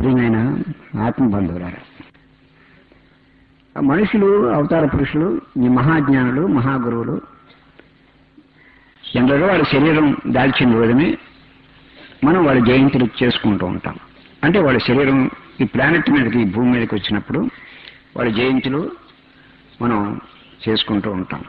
ప్రియమైన ఆత్మబంధువులారా మనుషులు అవతార పురుషులు ఈ మహాజ్ఞానులు మహాగురువులు జనరల్గా వాళ్ళ శరీరం దాల్చిన రోజునే మనం వాళ్ళ జయంతులు చేసుకుంటూ ఉంటాం అంటే వాళ్ళ శరీరం ఈ ప్లానెట్ మీదకి ఈ భూమి మీదకి వచ్చినప్పుడు వాళ్ళ జయంతులు మనం చేసుకుంటూ ఉంటాం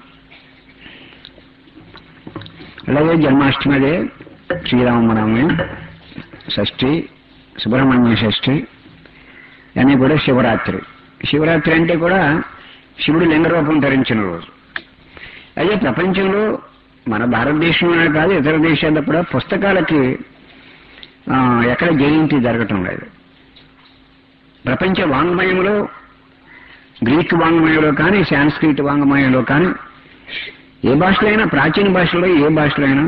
అలాగే జన్మాష్టమి అదే శ్రీరామనవమి షష్ఠి సుబ్రహ్మణ్య షష్ఠి అన్నీ కూడా శివరాత్రి శివరాత్రి అంటే కూడా శివుడు లింగరూపం ధరించిన రోజు అదే ప్రపంచంలో మన భారతదేశంలోనే కాదు ఇతర దేశాల్లో కూడా పుస్తకాలకి ఆ, ఎక్కడ జయంతి జరగటం లేదు ప్రపంచ వాంగ్మయంలో గ్రీక్ వాంగ్మయంలో కానీ సాంస్క్రిట్ వాంగ్మయంలో కానీ ఏ భాషలో అయినా ప్రాచీన భాషలో ఏ భాషలో అయినా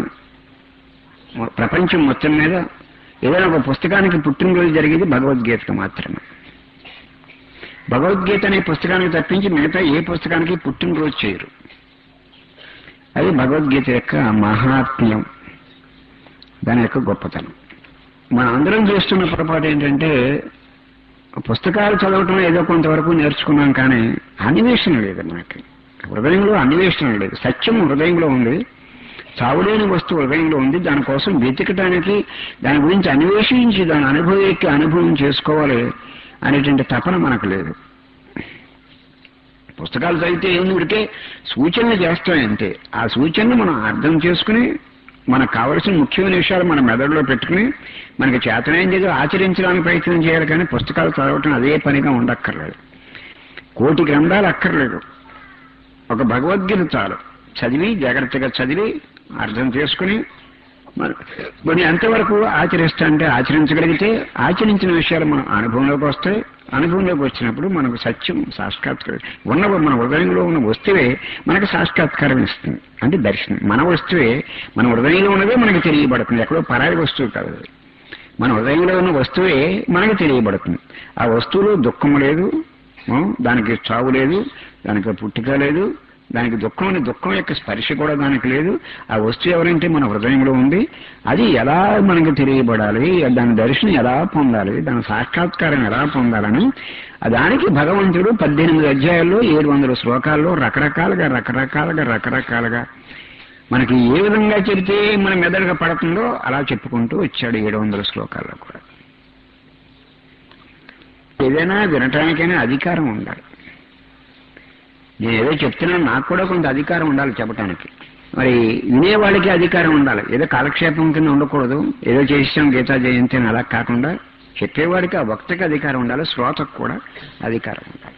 ప్రపంచం మొత్తం మీద ఏదైనా ఒక పుస్తకానికి పుట్టినరోజు జరిగేది భగవద్గీతకు మాత్రమే భగవద్గీత అనే పుస్తకానికి తప్పించి మిగతా ఏ పుస్తకానికి పుట్టినరోజు చేయరు అది భగవద్గీత యొక్క మహాత్మ్యం దాని యొక్క గొప్పతనం మనం అందరం చేస్తున్న పొరపాటు ఏంటంటే పుస్తకాలు చదవటం ఏదో కొంతవరకు నేర్చుకున్నాం కానీ అన్వేషణ లేదు మనకి హృదయంలో అన్వేషణ లేదు సత్యం హృదయంలో ఉంది చావులేని వస్తువు హృదయంలో ఉంది దానికోసం వెతకటానికి దాని గురించి అన్వేషించి దాని అనుభవికి అనుభవం చేసుకోవాలి అనేటువంటి తపన మనకు లేదు పుస్తకాలు చదివితే ఏంది ఉడికే సూచనలు చేస్తాయి అంతే ఆ సూచనలు మనం అర్థం చేసుకుని మనకు కావలసిన ముఖ్యమైన విషయాలు మన మెదడులో పెట్టుకుని మనకి చేతనైన దగ్గర ఆచరించడానికి ప్రయత్నం చేయాలి కానీ పుస్తకాలు చదవటం అదే పనిగా ఉండక్కర్లేదు కోటి గ్రంథాలు అక్కర్లేదు ఒక భగవద్గీత చాలు చదివి జాగ్రత్తగా చదివి అర్థం చేసుకుని మరి మరి ఎంతవరకు ఆచరిస్తా అంటే ఆచరించగలిగితే ఆచరించిన విషయాలు మన అనుభవంలోకి వస్తాయి అనుభవంలోకి వచ్చినప్పుడు మనకు సత్యం సాక్షాత్కారం ఉన్న మన హృదయంలో ఉన్న వస్తువే మనకు సాక్షాత్కారం ఇస్తుంది అంటే దర్శనం మన వస్తువే మన హృదయంలో ఉన్నదే మనకి తెలియబడుతుంది ఎక్కడో పరాయి వస్తువు కాదు అది. మన హృదయంలో ఉన్న వస్తువే మనకు తెలియబడుతుంది ఆ వస్తువులో దుఃఖం లేదు ఆ, దానికి చావు లేదు దానికి పుట్టుక లేదు దానికి దుఃఖం అనే దుఃఖం యొక్క స్పర్శ కూడా దానికి లేదు ఆ వస్తువు ఎవరంటే మన హృదయంలో ఉంది అది ఎలా మనకు తెలియబడాలి దాని దర్శనం ఎలా పొందాలి దాని సాక్షాత్కారం ఎలా పొందాలని ఆ దానికి భగవంతుడు పద్దెనిమిది అధ్యాయాల్లో ఏడు వందల శ్లోకాల్లో రకరకాలుగా రకరకాలుగా రకరకాలుగా మనకి ఏ విధంగా చెబితే మన మెదడుగా పడుతుందో అలా చెప్పుకుంటూ వచ్చాడు ఏడు వందల శ్లోకాల్లో కూడా ఏదైనా వినటానికైనా అధికారం ఉండాలి నేను ఏదో చెప్తున్నాను నాకు కూడా కొంత అధికారం ఉండాలి చెప్పడానికి మరి వినేవాళ్ళకి అధికారం ఉండాలి ఏదో కాలక్షేపం కింద ఉండకూడదు ఏదో చేసాం గీతా జయంతి అని అలా కాకుండా చెప్పేవాడికి ఆ వక్తకి అధికారం ఉండాలి శ్రోతకు కూడా అధికారం ఉండాలి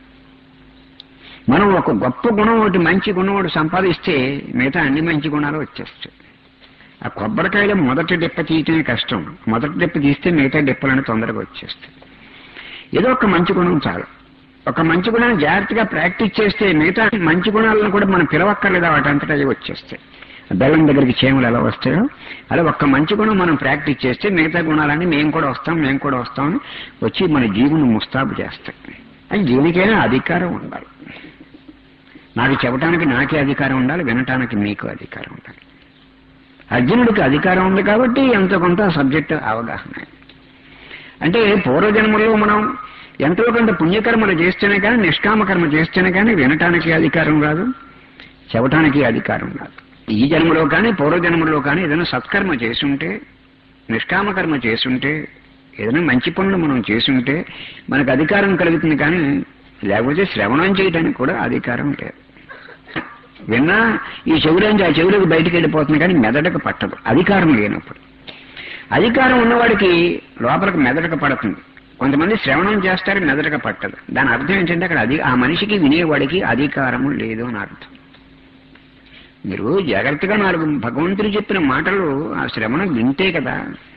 మనం ఒక గొప్ప గుణం ఒకటి మంచి గుణం ఒకటి సంపాదిస్తే మిగతా అన్ని మంచి గుణాలు వచ్చేస్తాయి ఆ కొబ్బరికాయలో మొదటి డిప్ప తీయటమే కష్టం మొదటి డిప్ప తీస్తే మిగతా డిప్పలని తొందరగా వచ్చేస్తాయి ఏదో ఒక మంచి గుణం చాలు ఒక మంచి గుణాన్ని జాగ్రత్తగా ప్రాక్టీస్ చేస్తే మిగతా మంచి గుణాలను కూడా మనం పిలవక్కర్లేదా వాటంతటా అవి వచ్చేస్తాయి బెల్లం దగ్గరికి చేములు ఎలా వస్తాయో అలా ఒక్క మంచి గుణం మనం ప్రాక్టీస్ చేస్తే మిగతా గుణాలన్నీ మేము కూడా వస్తాం మేము కూడా వస్తామని వచ్చి మన జీవుని ముస్తాబు చేస్తాయి అది జీవునికైనా అధికారం ఉండాలి నాకు చెప్పడానికి నాకే అధికారం ఉండాలి వినటానికి మీకు అధికారం ఉండాలి అర్జునుడికి అధికారం ఉంది కాబట్టి ఎంతో కొంత సబ్జెక్ట్ అవగాహన అంటే పూర్వజన్మలో మనం ఎంతో కొంత పుణ్యకర్మలు చేస్తేనే కానీ నిష్కామ కర్మ చేస్తేనే కానీ వినటానికి అధికారం రాదు చెప్పటానికి అధికారం రాదు ఈ జన్మలో కానీ పూర్వజన్మలో కానీ ఏదైనా సత్కర్మ చేసుంటే నిష్కామ కర్మ చేసుంటే ఏదైనా మంచి పనులు మనం చేసుంటే మనకు అధికారం కలుగుతుంది కానీ లేకపోతే శ్రవణం చేయడానికి కూడా అధికారం లేదు విన్నా ఈ చెవులోంచి ఆ చెవులకు బయటికి వెళ్ళిపోతుంది కానీ మెదడుకు పట్టదు అధికారం లేనప్పుడు అధికారం ఉన్నవాడికి లోపలికి మెదడుకు పడుతుంది కొంతమంది శ్రవణం చేస్తారు మెదడుకు పట్టదు దాని అర్థం ఏంటంటే అక్కడ అది ఆ మనిషికి వినేవాడికి అధికారము లేదు అని అర్థం మీరు జాగ్రత్తగా నాలుగు భగవంతుడు చెప్పిన మాటలు ఆ శ్రవణం వింటే కదా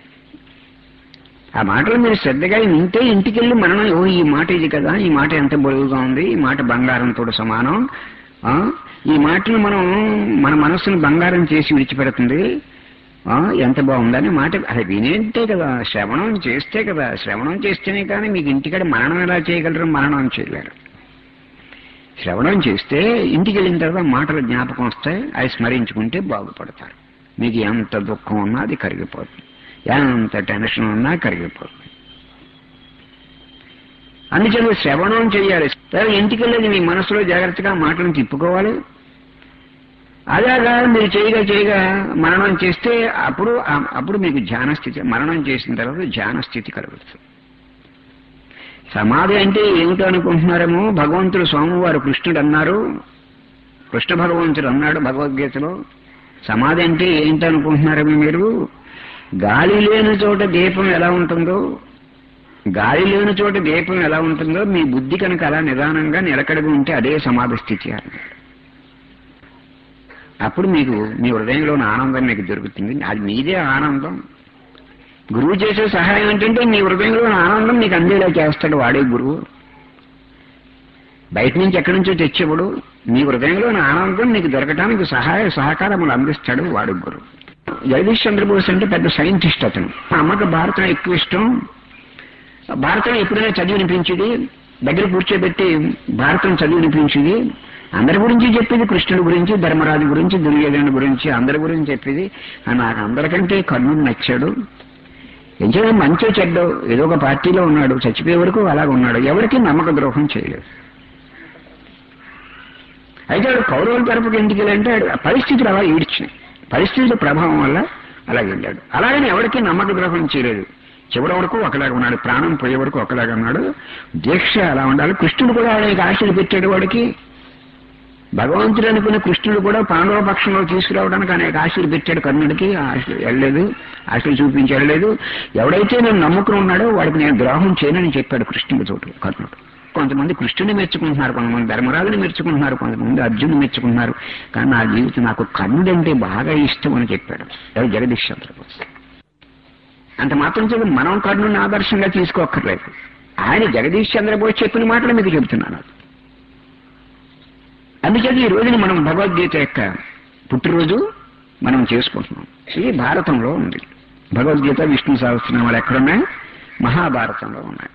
ఆ మాటలు మీరు శ్రద్ధగా వింటే ఇంటికెళ్ళి మనం ఓ ఈ మాట ఇది కదా ఈ మాట ఎంత బరువుగా ఉంది ఈ మాట బంగారంతో సమానం ఆ, ఈ మాటను మనం మన మనస్సును బంగారం చేసి విడిచిపెడుతుంది ఆ, ఎంత బాగుందని మాట అది వినేంతే కదా శ్రవణం చేస్తే కదా శ్రవణం చేస్తేనే కానీ మీకు ఇంటికాడ మరణం ఎలా చేయగలరు మరణం చేయలేరు శ్రవణం చేస్తే ఇంటికి వెళ్ళిన తర్వాత మాటలు జ్ఞాపకం వస్తాయి అవి స్మరించుకుంటే బాగుపడతారు మీకు ఎంత దుఃఖం ఉన్నా అది కరిగిపోతుంది ఎంత టెన్షన్ ఉన్నా కరిగిపోతుంది అందుచేత శ్రవణం చేయాలి సరే ఇంటికి వెళ్ళేది మీ మనసులో జాగ్రత్తగా మాటలను తిప్పుకోవాలి అలాగా మీరు చేయగా చేయగా మరణం చేస్తే అప్పుడు ఆ- అప్పుడు మీకు ధ్యాన స్థితి మరణం చేసిన తర్వాత ధ్యాన స్థితి కలుగుతుంది సమాధి అంటే ఏమిటో అనుకుంటున్నారేమో భగవంతుడు స్వామివారు కృష్ణుడు అన్నారు కృష్ణ భగవంతుడు అన్నాడు భగవద్గీతలో సమాధి అంటే ఏంటి అనుకుంటున్నారేమో మీరు గాలి లేని చోట దీపం ఎలా ఉంటుందో గాలి లేని చోట దీపం ఎలా ఉంటుందో మీ బుద్ధి కనుక అలా నిదానంగా నిలకడగా ఉంటే అదే సమాధి స్థితి అన్నాడు అప్పుడు మీకు మీ హృదయంలోని ఆనందం మీకు దొరుకుతుంది అది మీదే ఆనందం గురువు చేసే సహాయం ఏంటంటే మీ హృదయంలో ఆనందం నీకు అందేలా చేస్తాడు వాడే గురువు బయట నుంచి ఎక్కడి నుంచో తెచ్చేవాడు మీ హృదయంలోని ఆనందం నీకు దొరకడానికి సహాయ సహకారములు అందిస్తాడు వాడు గురువు జగదీష్ చంద్రబోస్ అంటే పెద్ద సైంటిస్ట్ అతను మా అమ్మకి భారతం ఎక్కువ ఇష్టం భారతం ఎప్పుడైనా చదివి వినిపించేది దగ్గర కూర్చోబెట్టి భారతం చదివి వినిపించేది అందరి గురించి చెప్పేది కృష్ణుడి గురించి ధర్మరాజు గురించి దుర్యోధనుడి గురించి అందరి గురించి చెప్పేది ఆ నాకు అందరికంటే కర్ణుడు నచ్చాడు ఎంచేత మంచి చెడ్డో ఏదో ఒక పార్టీలో ఉన్నాడు చచ్చిపోయే వరకు అలాగ ఉన్నాడు ఎవరికి నమ్మక ద్రోహం చేయలేదు అయితే వాడు కౌరవుల తరపుకి ఎందుకు వెళ్ళాలంటే వాడు ఆ పరిస్థితులు అలా ఈడ్చినాయి పరిస్థితుల ప్రభావం వల్ల అలాగే వెళ్ళాడు అలాగని ఎవరికి నమ్మక ద్రోహం చేయలేదు చివరి వరకు ఒకలాగా ఉన్నాడు ప్రాణం పోయే వరకు ఒకలాగా ఉన్నాడు దీక్ష అలా ఉండాలి కృష్ణుడు కూడా అనేక ఆశలు పెట్టాడు వాడికి భగవంతుడు అనుకున్న కృష్ణుడు కూడా పాండవ పక్షంలో తీసుకురావడానికి అనేక ఆశలు పెట్టాడు కర్ణుడికి ఆశలు వెళ్ళలేదు ఆశలు చూపించి వెళ్ళలేదు ఎవడైతే నేను నమ్ముకుని ఉన్నాడో వాడికి నేను ద్రోహం చేయనని చెప్పాడు కృష్ణుడి చోటు కర్ణుడు కొంతమంది కృష్ణుని మెచ్చుకుంటున్నారు కొంతమంది ధర్మరాజుని మెచ్చుకుంటున్నారు కొంతమంది అర్జునుని మెచ్చుకుంటున్నారు కానీ నా జీవితం నాకు కర్ణుడు అంటే బాగా ఇష్టం అని చెప్పాడు ఎవరు జగదీష్ చంద్రబోస్ అంత మాత్రం చేత మనం కర్ణుని ఆదర్శంగా తీసుకోక్కర్లేదు ఆయన జగదీష్ చంద్రబోస్ చెప్పిన మాటలు మీకు చెబుతున్నాను అందుచేత ఈ రోజున మనం భగవద్గీత యొక్క పుట్టినరోజు మనం చేసుకుంటున్నాం ఇది భారతంలో ఉంది భగవద్గీత విష్ణు సహస్రనామాలు ఎక్కడున్నాయి మహాభారతంలో ఉన్నాయి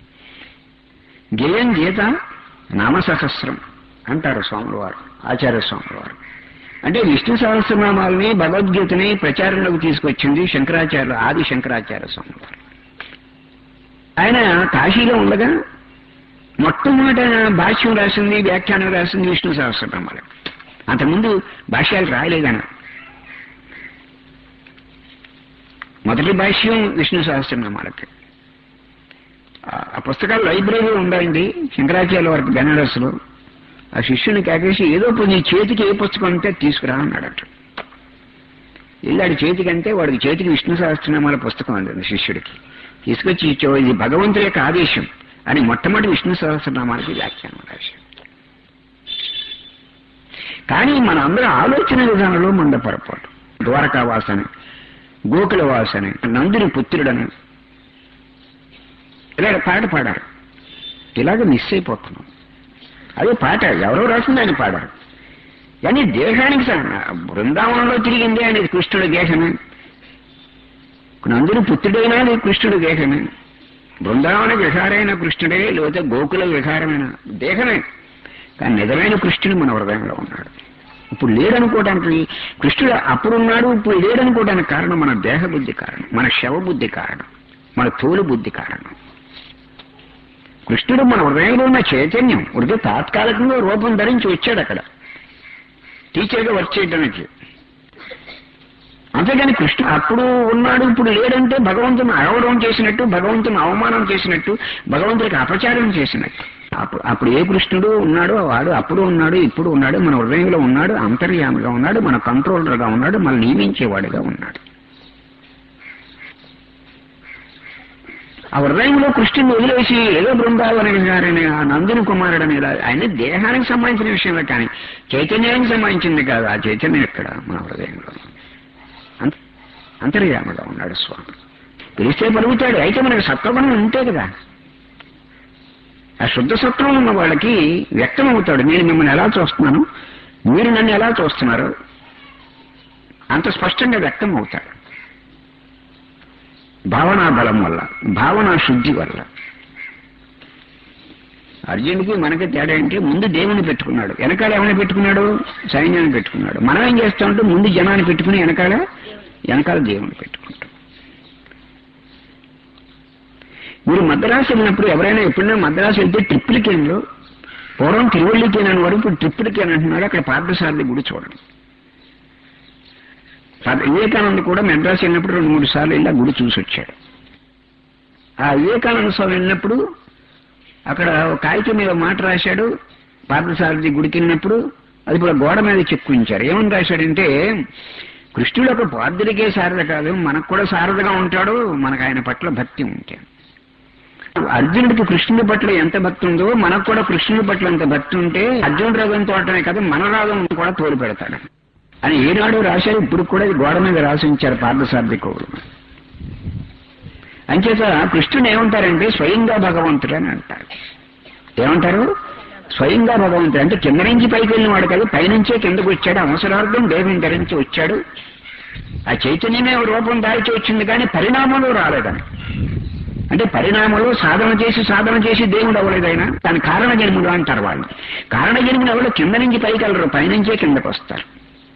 గేయం గీత నామసహస్రం అంటారు స్వాముల వారు ఆచార్య స్వాముల వారు అంటే విష్ణు సహస్రనామాలని భగవద్గీతని ప్రచారంలోకి తీసుకొచ్చింది శంకరాచార్య ఆది శంకరాచార్య స్వాముల వారు ఆయన కాశీలో ఉండగా మొట్టమొదట భాష్యం రాసింది వ్యాఖ్యానం రాసింది విష్ణు సహస్రనామాలు అంతకుముందు భాష్యాలు రాయలేదన మొదటి భాష్యం విష్ణు సహస్రనామాలకి ఆ- ఆ పుస్తకాలు లైబ్రరీ ఉండండి శంకరాచార్య వారికి బెనారస్లో ఆ శిష్యుని కాకేసి ఏదో పోయి నీ చేతికి ఏ పుస్తకం ఉంటే తీసుకురా అన్నాడట వెళ్ళాడు చేతికి అంటే వాడికి చేతికి విష్ణు సహస్రనామాల పుస్తకం అంది శిష్యుడికి తీసుకొచ్చి ఇచ్చో ఇది భగవంతుడి యొక్క ఆదేశం అని మొట్టమొదటి విష్ణు సహస్రనామాలకి వ్యాఖ్యానం రాశాడు కానీ మన అందరి ఆలోచన విధానంలో మంద పొరపాటు ద్వారకా వాసని గోకుల వాసని నందుని పుత్రుడని ఇలాగ పాట పాడారు ఇలాగ మిస్ అయిపోతున్నాం అదే పాట ఎవరో రాసింది ఆయన పాడారు కానీ దేహానికి స- బృందావనంలో తిరిగింది అనేది కృష్ణుడి దేహమే నందుని పుత్రుడైనా అది కృష్ణుడి దేహమే బృందావన విహారైన కృష్ణుడే లేకపోతే గోకుల విహారమైన దేహమే కానీ నిజమైన కృష్ణుడు మన హృదయంలో ఉన్నాడు ఇప్పుడు లేడనుకోవడానికి కృష్ణుడు అప్పుడు ఉన్నాడు ఇప్పుడు లేడనుకోవడానికి కారణం మన దేహ బుద్ధి కారణం మన శవ బుద్ధి కారణం మన తోలు బుద్ధి కారణం కృష్ణుడు మన హృదయంలో ఉన్న చైతన్యం ఉడికి తాత్కాలికంగా రూపం ధరించి వచ్చాడు అక్కడ టీచర్గా వర్క్ చేయడానికి అంతేగాని కృష్ణుడు అప్పుడు ఉన్నాడు ఇప్పుడు లేడంటే భగవంతుని అరవడం చేసినట్టు భగవంతుని అవమానం చేసినట్టు భగవంతుడికి అపచారం చేసినట్టు అప్పుడు అప్పుడు ఏ కృష్ణుడు ఉన్నాడో వాడు అప్పుడు ఉన్నాడు ఇప్పుడు ఉన్నాడు మన హృదయంలో ఉన్నాడు అంతర్యామిగా ఉన్నాడు మన కంట్రోలర్గా ఉన్నాడు మన నియమించేవాడుగా ఉన్నాడు ఆ హృదయంలో కృష్ణుని వదిలేసి ఏదో బృందావన గారని ఆ నందుని కుమారుడు అనేది ఆయన దేహానికి సంబంధించిన విషయమే కానీ చైతన్యానికి సంబంధించింది కాదు ఆ చైతన్యం ఎక్కడ మన హృదయంలో అంత- అంతర్యామగా ఉన్నాడు స్వామి పిలిస్తే పలుకుతాడు అయితే మనకి సత్వగుణం ఉంటే కదా ఆ శుద్ధ సత్వం ఉన్న వాళ్ళకి వ్యక్తం అవుతాడు నేను మిమ్మల్ని ఎలా చూస్తున్నాను మీరు నన్ను ఎలా చూస్తున్నారు అంత స్పష్టంగా వ్యక్తం అవుతాడు భావనా బలం వల్ల భావనా శుద్ధి వల్ల అర్జునుడికి మనకి తేడా అంటే ముందు దేవుని పెట్టుకున్నాడు వెనకాల ఏమైనా పెట్టుకున్నాడు సైన్యాన్ని పెట్టుకున్నాడు మనం ఏం చేస్తామంటే ముందు జనాన్ని పెట్టుకుని వెనకాల వెనకాల దేవుని పెట్టుకుంటాం మీరు మద్రాసు వెళ్ళినప్పుడు ఎవరైనా ఎప్పుడైనా మద్రాసు వెళ్తే ట్రిప్లికేన్లో పూర్వం తిరువల్లికేన్ అనేవాడు ఇప్పుడు ట్రిప్లికేన్ అంటున్నాడు అక్కడ పార్థసారథి గుడి చూడండి పార్థ- వివేకానంద కూడా మద్రాసు వెళ్ళినప్పుడు రెండు మూడు సార్లు వెళ్ళి ఆ గుడి చూసి వచ్చాడు ఆ వివేకానంద స్వామి వెళ్ళినప్పుడు అక్కడ ఒక కాగితం మీద మాట రాశాడు పార్థసారథి గుడికి వెళ్ళినప్పుడు అది కూడా గోడ మీద చెక్కుంచారు ఏమని రాశాడంటే కృష్ణుడు ఒక పార్థుడికే శారద కాదు మనకు కూడా శారదగా ఉంటాడు మనకు ఆయన పట్ల భక్తి ఉంటే అర్జునుడికి కృష్ణుడి పట్ల ఎంత భక్తి ఉందో మనకు కూడా కృష్ణుడి పట్ల అంత భక్తి ఉంటే అర్జునుడి రాగం తోటమే కాదు మన రాగం కూడా తోలు పెడతాడు అని ఏనాడు రాశారు ఇప్పుడు కూడా ఇది గోడ మీద రాసి ఉంచారు పార్థసారథి కోవులు అంచేత కృష్ణుని ఏమంటారంటే స్వయంగా భగవంతుడు అని అంటారు ఏమంటారు స్వయంగా భగవంతుడు అంటే కింద నుంచి పైకి వెళ్ళిన వాడు కాదు పైనుంచే కిందకు వచ్చాడు అవసరార్థం దేహం ధరించి వచ్చాడు ఆ చైతన్యమే రూపం దాల్చి వచ్చింది కానీ పరిణామంలో రాలేదని అంటే పరిణామంలో సాధన చేసి సాధన చేసి దేవుడు అవ్వలేదు ఆయన దాని కారణ జన్ముడు అంటారు వాళ్ళు కారణ జన్ముడు ఎవరు కింద నుంచి పైకి వెళ్ళరు పైనుంచే కిందకు వస్తారు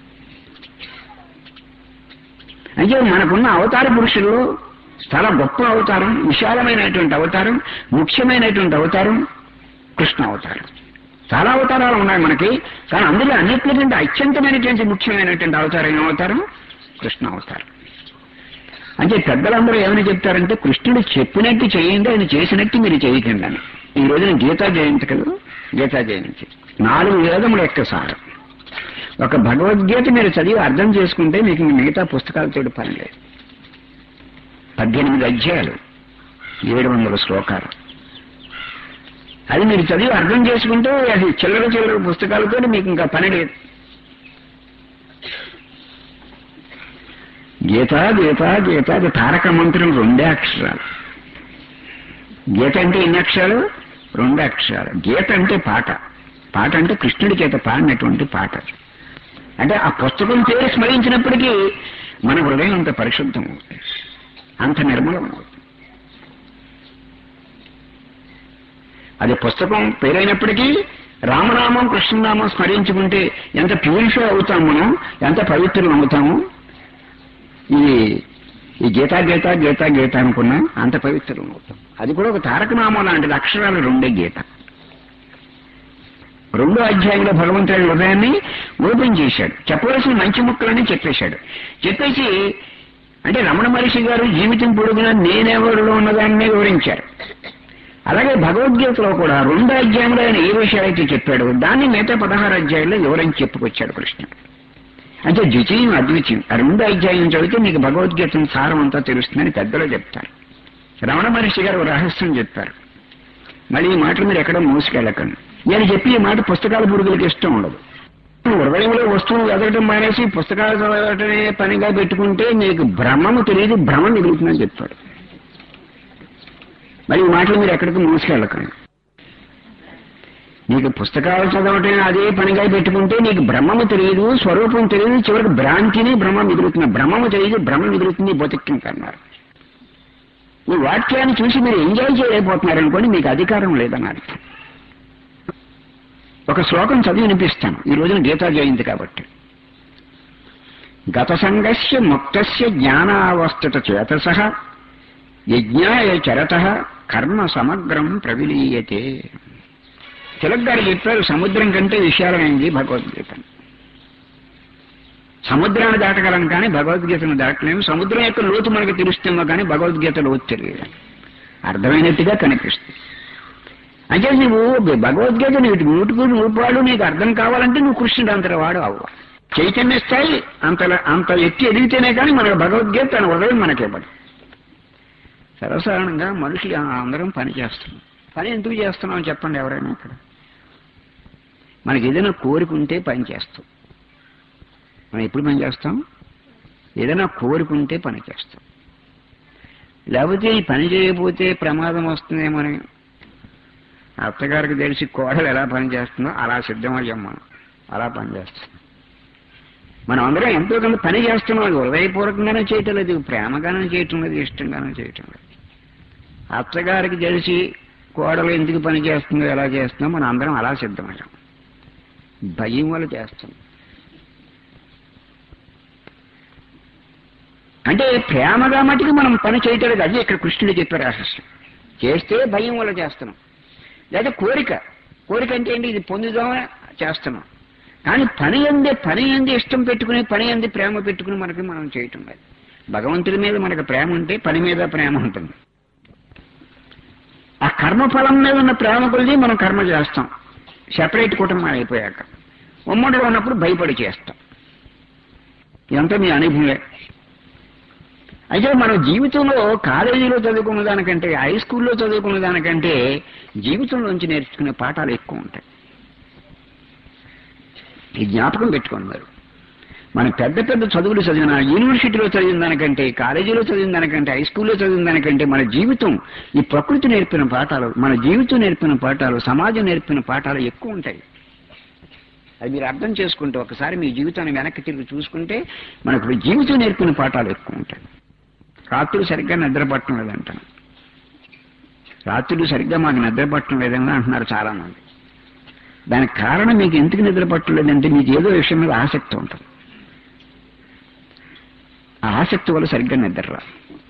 అంటే మనకున్న అవతార పురుషుల్లో చాలా గొప్ప అవతారం విశాలమైనటువంటి అవతారం ముఖ్యమైనటువంటి అవతారం కృష్ణ అవతారం చాలా అవతారాలు ఉన్నాయి మనకి కానీ అందులో అన్నిటికంటే అత్యంతమైనటువంటి ముఖ్యమైనటువంటి అవతారం ఏం అవతారం కృష్ణ అవతారం అంటే పెద్దలందరూ ఏమని చెప్తారంటే కృష్ణుడు చెప్పినట్టు చేయండి ఆయన చేసినట్టు మీరు చేయకండి అని ఈ రోజున గీతా జయంతి కదా గీతా జయంతి నాలుగు వేదముల యొక్క సారం ఒక భగవద్గీత మీరు చదివి అర్థం చేసుకుంటే మీకు మిగతా పుస్తకాలతో పని లేదు పద్దెనిమిది అధ్యాయాలు ఏడు వందల శ్లోకాలు అది మీరు చదివి అర్థం చేసుకుంటే అది చిల్లర చిల్లర పుస్తకాలతో మీకు ఇంకా పని లేదు గీత గీత గీత అది తారక మంత్రం రెండే అక్షరాలు గీత అంటే ఎన్ని అక్షరాలు రెండు అక్షరాలు గీత అంటే పాట పాట అంటే కృష్ణుడి చేత పాడినటువంటి పాట అంటే ఆ పుస్తకం పేరు స్మరించినప్పటికీ మన హృదయం అంత పరిశుద్ధం అవుతుంది అంత నిర్మలం అవుతుంది అది పుస్తకం పేరైనప్పటికీ రామనామం కృష్ణనామం స్మరించుకుంటే ఎంత ప్యూరిఫై అవుతాం మనం ఎంత పవిత్రులు అవుతాము ఈ ఈ గీతా గీత గీత గీత అనుకున్నా అంత పవిత్రం అవుతాం అది కూడా ఒక తారకనామం లాంటిది అక్షరాలు రెండే గీత రెండో అధ్యాయంలో భగవంతుడి హృదయాన్ని ఓపెన్ చేశాడు చెప్పవలసిన మంచి ముక్కలని చెప్పేశాడు చెప్పేసి అంటే రమణ మహర్షి గారు జీవితం పొడుగునా నేనెవరిలో ఉన్నదాన్ని వివరించారు అలాగే భగవద్గీతలో కూడా రెండో అధ్యాయంలో ఆయన ఏ విషయాలైతే చెప్పాడు దాన్ని మిగతా పదహారు అధ్యాయంలో వివరించి చెప్పుకొచ్చాడు కృష్ణుడు అంటే ద్వితీయం అద్వితీయం ఆ రెండో అధ్యాయం చదివితే మీకు భగవద్గీత సారం అంతా తెలుస్తుందని పెద్దలు చెప్తారు రమణ మహర్షి గారు ఒక రహస్యం చెప్పారు మళ్ళీ ఈ మాటలు మీరు ఎక్కడ మోసుకెళ్ళకండి నేను చెప్పి ఈ మాట పుస్తకాల పురుగులకి ఇష్టం ఉండదు హృదయంలో వస్తువులు ఎదగటం మానేసి పుస్తకాలు చదవటమే పనిగా పెట్టుకుంటే నీకు భ్రమము తెలియదు భ్రమ మిగులుతుందని చెప్పాడు మరి ఈ మాటలు మీరు ఎక్కడికి మోసుకెళ్ళకండి నీకు పుస్తకాలు చదవటం అదే పనిగా పెట్టుకుంటే నీకు బ్రహ్మము తెలియదు స్వరూపం తెలియదు చివరికి భ్రాంతిని బ్రహ్మ మిగులుతుంది బ్రహ్మము తెలియదు బ్రహ్మ మిగులుతుంది బతికింకన్నారు ఈ వాక్యాన్ని చూసి మీరు ఎంజాయ్ చేయలేకపోతున్నారు అనుకోండి మీకు అధికారం లేదన్నారు ఒక శ్లోకం చదివి వినిపిస్తాను ఈ రోజున గీతా జయంతి కాబట్టి గత సంగస్య ముక్తస్య జ్ఞానావస్థిత చేతస యజ్ఞాయ చరత కర్మ సమగ్రం ప్రవిలీయతే తిలక్ గారు చెప్పారు సముద్రం కంటే విశాలమైంది భగవద్గీత సముద్రాన్ని దాటగలం కానీ భగవద్గీతను దాటలేము సముద్రం యొక్క లోతు మనకు తెలుస్తుందో కానీ భగవద్గీత లోతు తెలియదు అర్థమైనట్టుగా కనిపిస్తుంది అంటే నువ్వు భగవద్గీత నీటి నూటుకు నూపాడు నీకు అర్థం కావాలంటే నువ్వు కృష్ణుడు అంతటి వాడు అవ్వ చైతన్య స్థాయి అంత అంత ఎత్తి ఎదిగితేనే కానీ మనకు భగవద్గీత తన హృదయం మనకివ్వదు సర్వసాధారణంగా మనుషులు అందరం పని చేస్తున్నాం పని ఎందుకు చేస్తున్నాం చెప్పండి ఎవరైనా ఇక్కడ మనకి ఏదైనా కోరికుంటే పని చేస్తాం మనం ఎప్పుడు పని చేస్తాం ఏదైనా కోరుకుంటే పని చేస్తాం లేకపోతే ఈ పని చేయకపోతే ప్రమాదం వస్తుందేమని అత్తగారికి తెలిసి కోడలు ఎలా పని చేస్తుందో అలా సిద్ధమయ్యాం మనం అలా పని చేస్తాం మనం అందరం ఎంతో కొంత పని చేస్తున్నాం అది హృదయపూర్వకంగానే చేయటం లేదు ప్రేమగానే చేయటం లేదు ఇష్టంగానే చేయటం లేదు అత్తగారికి తెలిసి కోడలు ఎందుకు పని చేస్తుందో ఎలా చేస్తుందో మనం అందరం అలా సిద్ధమయ్యాం భయం వల్ల చేస్తాం అంటే ప్రేమగా మటుకు మనం పని చేయటం లేదు అదే ఇక్కడ కృష్ణుడు చెప్పే రహస్యం చేస్తే భయం వల్ల చేస్తున్నాం లేదా కోరిక కోరిక అంటే ఏంటి ఇది పొందుదామని చేస్తున్నాం కానీ పని అందే పని అంది ఇష్టం పెట్టుకుని పని అంది ప్రేమ పెట్టుకుని మనకి మనం చేయటం లేదు భగవంతుడి మీద మనకు ప్రేమ ఉంటే పని మీద ప్రేమ ఉంటుంది ఆ కర్మఫలం మీద ఉన్న ప్రేమ కొలిది మనం కర్మ చేస్తాం సెపరేట్ కుటుంబం అయిపోయాక ఉమ్మడిలో ఉన్నప్పుడు భయపడి చేస్తాం ఇదంతా మీ అనుభవమే అయితే మన జీవితంలో కాలేజీలో చదువుకున్న దానికంటే హై స్కూల్లో చదువుకున్న దానికంటే జీవితంలోంచి నేర్చుకునే పాఠాలు ఎక్కువ ఉంటాయి ఈ జ్ఞాపకం పెట్టుకోండి మీరు మన పెద్ద పెద్ద చదువులు చదివిన యూనివర్సిటీలో చదివిన దానికంటే కాలేజీలో చదివిన దానికంటే హై స్కూల్లో చదివిన దానికంటే మన జీవితం ఈ ప్రకృతి నేర్పిన పాఠాలు మన జీవితం నేర్పిన పాఠాలు సమాజం నేర్పిన పాఠాలు ఎక్కువ ఉంటాయి అది మీరు అర్థం చేసుకుంటే ఒకసారి మీ జీవితాన్ని వెనక్కి తిరిగి చూసుకుంటే మనకు జీవితం నేర్పిన పాఠాలు ఎక్కువ ఉంటాయి రాత్రులు సరిగ్గా నిద్ర పట్టడం లేదంటాను రాత్రులు సరిగ్గా మాకు నిద్ర పట్టడం లేదని అంటున్నారు చాలా మంది దానికి కారణం మీకు ఎందుకు నిద్ర పట్టలేదంటే మీకు ఏదో విషయం మీద ఆసక్తి ఉంటుంది ఆ ఆసక్తి వల్ల సరిగ్గా నిద్ర రా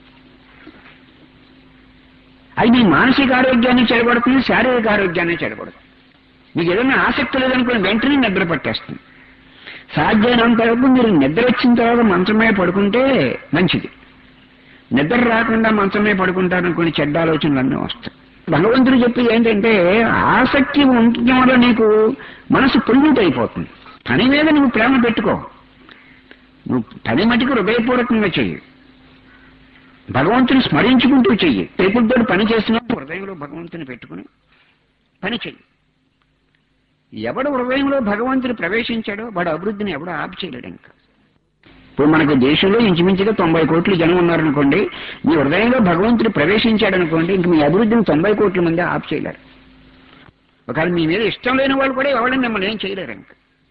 అది మీ మానసిక ఆరోగ్యాన్ని చెడగొడుతుంది శారీరక ఆరోగ్యాన్ని చెడగొడుతుంది మీకు ఏదైనా ఆసక్తి లేదనుకుని వెంటనే నిద్ర పట్టేస్తుంది సాధ్యమైనంత వరకు మీరు నిద్ర వచ్చిన తర్వాత మంచమే పడుకుంటే మంచిది నిద్ర రాకుండా మంచమే పడుకుంటారనుకుని చెడ్డ ఆలోచనలు అన్నీ వస్తాయి భగవంతుడు చెప్పేది ఏంటంటే ఆసక్తి ఉండటం వల్ల నీకు మనసు పొల్యూట్ అయిపోతుంది పని మీద నువ్వు ప్రేమ పెట్టుకో నువ్వు పని మటుకు హృదయపూర్వకంగా చెయ్యి భగవంతుని స్మరించుకుంటూ చెయ్యి టేపులతో పని చేస్తున్నప్పుడు హృదయంలో భగవంతుని పెట్టుకుని పని చెయ్యి ఎవడు హృదయంలో భగవంతుడు ప్రవేశించాడో వాడు అభివృద్ధిని ఎవడో ఆపు చేయలేడు ఇంకా ఇప్పుడు మనకి దేశంలో ఇంచుమించుగా తొంభై కోట్ల జనం ఉన్నారనుకోండి మీ హృదయంలో భగవంతుడు ప్రవేశించాడనుకోండి ఇంక మీ అభివృద్ధిని తొంభై కోట్ల మంది ఆపు చేయలేరు ఒకవేళ మీ మీద ఇష్టం లేని వాళ్ళు కూడా ఎవరైనా మిమ్మల్ని ఏం చేయలేరు ఇంకా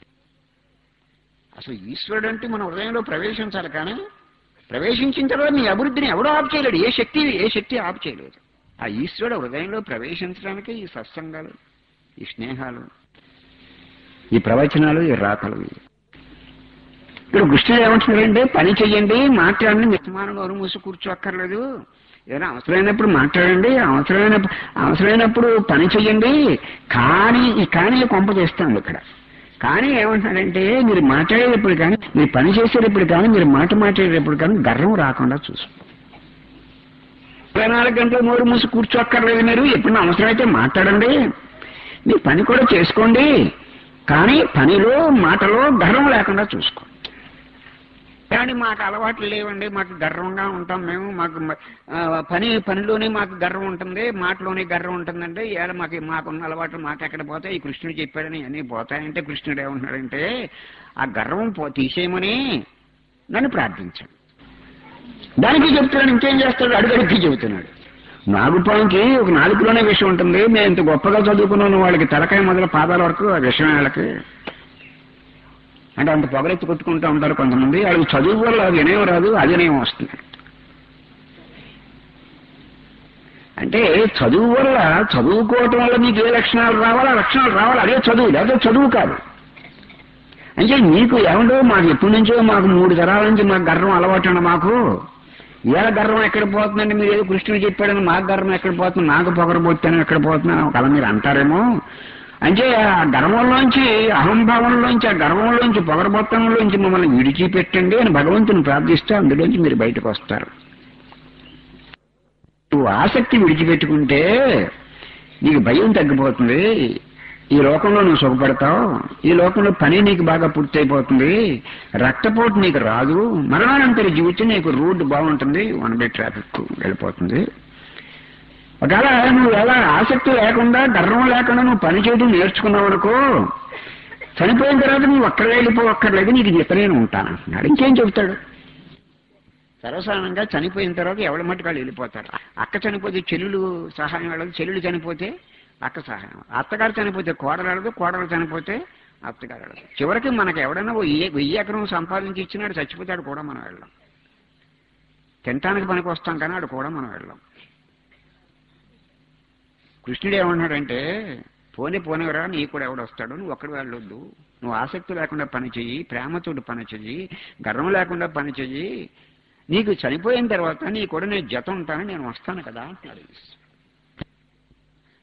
అసలు ఈశ్వరుడు అంటే మన హృదయంలో ప్రవేశించాలి కానీ ప్రవేశించిన తర్వాత మీ అభివృద్ధిని ఎవడో ఆపు చేయలేడు ఏ శక్తి ఏ శక్తి ఆపు చేయలేదు ఆ ఈశ్వరుడు హృదయంలో ప్రవేశించడానికే ఈ సత్సంగాలు ఈ స్నేహాలు ఈ ప్రవచనాలు ఈ రాకలు ఇక్కడ కృష్ణుడు ఏమంటున్నాడంటే పని చెయ్యండి మాట్లాడండి మితమానం నోరు మూసి కూర్చోక్కర్లేదు ఏదైనా అవసరమైనప్పుడు మాట్లాడండి అవసరమైనప్పుడు అవసరమైనప్పుడు పని చెయ్యండి కానీ ఈ కానీ కొంప చేస్తాను ఇక్కడ కానీ ఏమంటున్నాడంటే మీరు మాట్లాడేటప్పుడు కానీ మీరు పని చేసేటప్పుడు కానీ మీరు మాట మాట్లాడేటప్పుడు కానీ గర్వం రాకుండా చూసుకో ఇరవై నాలుగు గంటలు నోరు మూసి కూర్చోక్కర్లేదు మీరు ఎప్పుడైనా అవసరమైతే మాట్లాడండి మీ పని కూడా చేసుకోండి కానీ పనిలో మాటలో గర్వం లేకుండా చూసుకోండి కానీ మాకు అలవాట్లు లేవండి మాకు గర్వంగా ఉంటాం మేము మాకు మ- ఆ, పని పనిలోనే మాకు గర్వం ఉంటుంది మాటలోనే గర్వం ఉంటుందంటే ఇవాళ మాకు మాకున్న అలవాట్లు మాకు ఎక్కడ పోతాయి ఈ కృష్ణుడు చెప్పాడని అన్నీ పోతాయంటే కృష్ణుడు ఏమంటున్నాడంటే ఆ గర్వం పో తీసేయమని నన్ను ప్రార్థించాడు దానికి చెప్తున్నాడు ఇంకేం చేస్తాడు అడుగడికి చెబుతున్నాడు నాగుపాంకి ఒక నాలుగులోనే విషయం ఉంటుంది మేము ఇంత గొప్పగా చదువుకున్నాను వాళ్ళకి తలకాయ మొదల పాదాల వరకు ఆ విషయం వాళ్ళకి అంటే అంత పొగరెత్తి కొట్టుకుంటూ ఉంటారు కొంతమంది వాళ్ళకి చదువు వల్ల వినయం రాదు అవినయం వస్తుంది అంటే చదువు వల్ల చదువుకోవటం వల్ల మీకు ఏ లక్షణాలు రావాలో ఆ లక్షణాలు రావాలి అదే చదువు లేదా చదువు కాదు అంటే మీకు ఏమంటో మాకు ఎప్పటి నుంచో మాకు మూడు తరాల నుంచి మాకు గర్వం అలవాటు అండి మాకు ఇవాళ గర్వం ఎక్కడ పోతుందండి మీరు ఏదో కృష్ణుడు చెప్పాడని మాకు గర్వం ఎక్కడ పోతుంది నాకు పొగరబోతాను ఎక్కడ పోతున్నాను ఒకవేళ మీరు అంటారేమో అంటే ఆ గర్వంలోంచి అహంభావంలోంచి ఆ గర్వంలోంచి పొగరబొత్తంలోంచి మమ్మల్ని విడిచిపెట్టండి అని భగవంతుని ప్రార్థిస్తే అందులోంచి మీరు బయటకు వస్తారు నువ్వు ఆసక్తి విడిచిపెట్టుకుంటే నీకు భయం తగ్గిపోతుంది ఈ లోకంలో నువ్వు సుఖపడతావు ఈ లోకంలో పని నీకు బాగా పూర్తయిపోతుంది రక్తపోటు నీకు రాదు మరణానంతరి జీవితం నీకు రోడ్డు బాగుంటుంది వన్ బై ట్రాఫిక్ వెళ్ళిపోతుంది ఒకవేళ నువ్వు ఎలా ఆసక్తి లేకుండా గర్వం లేకుండా నువ్వు పని చేయడం నేర్చుకున్నావు అనుకో చనిపోయిన తర్వాత నువ్వు అక్కడ వెళ్ళిపోవక్కర్లేదు నీకు ఇతనే ఉంటాను అంటున్నాడు ఇంకేం చెబుతాడు సర్వసాధారణంగా చనిపోయిన తర్వాత ఎవరి మట్టుకు వాళ్ళు వెళ్ళిపోతారు అక్క చనిపోతే చెల్లులు సహాయం వెళ్ళదు చెల్లులు చనిపోతే అక్క సహాయం అత్తగారు చనిపోతే కోడలు వెళ్ళదు కోడలు చనిపోతే అత్తగారు వెళ్ళదు చివరికి మనకు ఎవడైనా ఓ వెయ్యి వెయ్యి ఎకరం సంపాదించి ఇచ్చినాడు చచ్చిపోతాడు కూడా మనం వెళ్ళాం తినటానికి పనికి వస్తాం కానీ ఆడు కూడా మనం వెళ్ళాం కృష్ణుడు ఏమన్నాడంటే పోనీ పోనివరా నీ కూడా ఎవడు వస్తాడు నువ్వు ఒక్కడు వెళ్ళొద్దు నువ్వు ఆసక్తి లేకుండా పని చెయ్యి ప్రేమతోటి పని చెయ్యి గర్వం లేకుండా పని చెయ్యి నీకు చనిపోయిన తర్వాత నీ కూడా నేను జత ఉంటాను నేను వస్తాను కదా అంటున్నాడు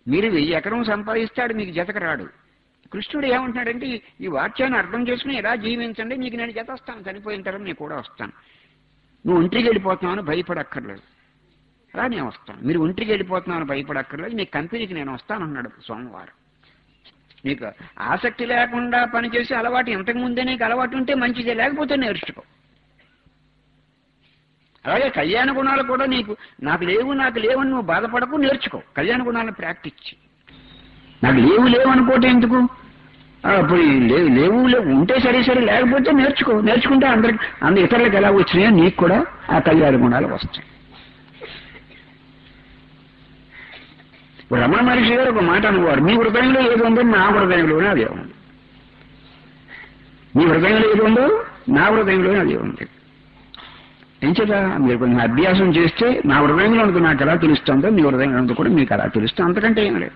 మీరు వెయ్యి ఎకరం సంపాదిస్తాడు మీకు జతకు రాడు కృష్ణుడు ఏమంటున్నాడంటే ఈ- ఈ వాక్యాన్ని అర్థం చేసుకుని ఎలా జీవించండి నీకు నేను జత వస్తాను చనిపోయిన తర్వాత నేను కూడా వస్తాను నువ్వు ఒంటరికి వెళ్ళిపోతున్నావు అని భయపడక్కర్లేదు అలా నేను వస్తాను మీరు ఒంటరికి వెళ్ళిపోతున్నావు భయపడక్కర్లేదు నీ కంపెనీకి నేను వస్తాను అన్నాడు సోమవారం నీకు ఆసక్తి లేకుండా పనిచేసే అలవాటు ఇంతకు ముందే నీకు అలవాటు ఉంటే మంచిదే లేకపోతే నేర్చుకో అలాగే కళ్యాణ గుణాలు కూడా నీకు నాకు లేవు నాకు లేవని నువ్వు బాధపడకు నేర్చుకో కళ్యాణ గుణాలను ప్రాక్టీస్ చేయి నాకు లేవు లేవు అనుకోవటం ఎందుకు ఆ, ఇప్పుడు ఈ లేవు లేవు లేవు ఉంటే సరే సరే లేకపోతే నేర్చుకో నేర్చుకుంటే అందరికి అంద ఇతరులకు ఎలా వచ్చినాయో నీకు కూడా ఆ కళ్యాణ గుణాలు వస్తాయి ఇప్పుడు రమణ మహర్షి గారు ఒక మాట అనుకోవారు మీ హృదయంలో ఏది ఉందో నా హృదయంలోనే అదే ఉంది మీ హృదయంలో ఏది ఉందో నా హృదయంలోనే అదే ఉంది ఏం చేత మీరు కొంచెం అభ్యాసం చేస్తే నా హృదయంలో ఉన్నది నాకు ఎలా తెలుస్తుందో మీ హృదయంలో ఉన్నది కూడా మీకు అలా తెలుస్తుంది అంతకంటే ఏం లేదు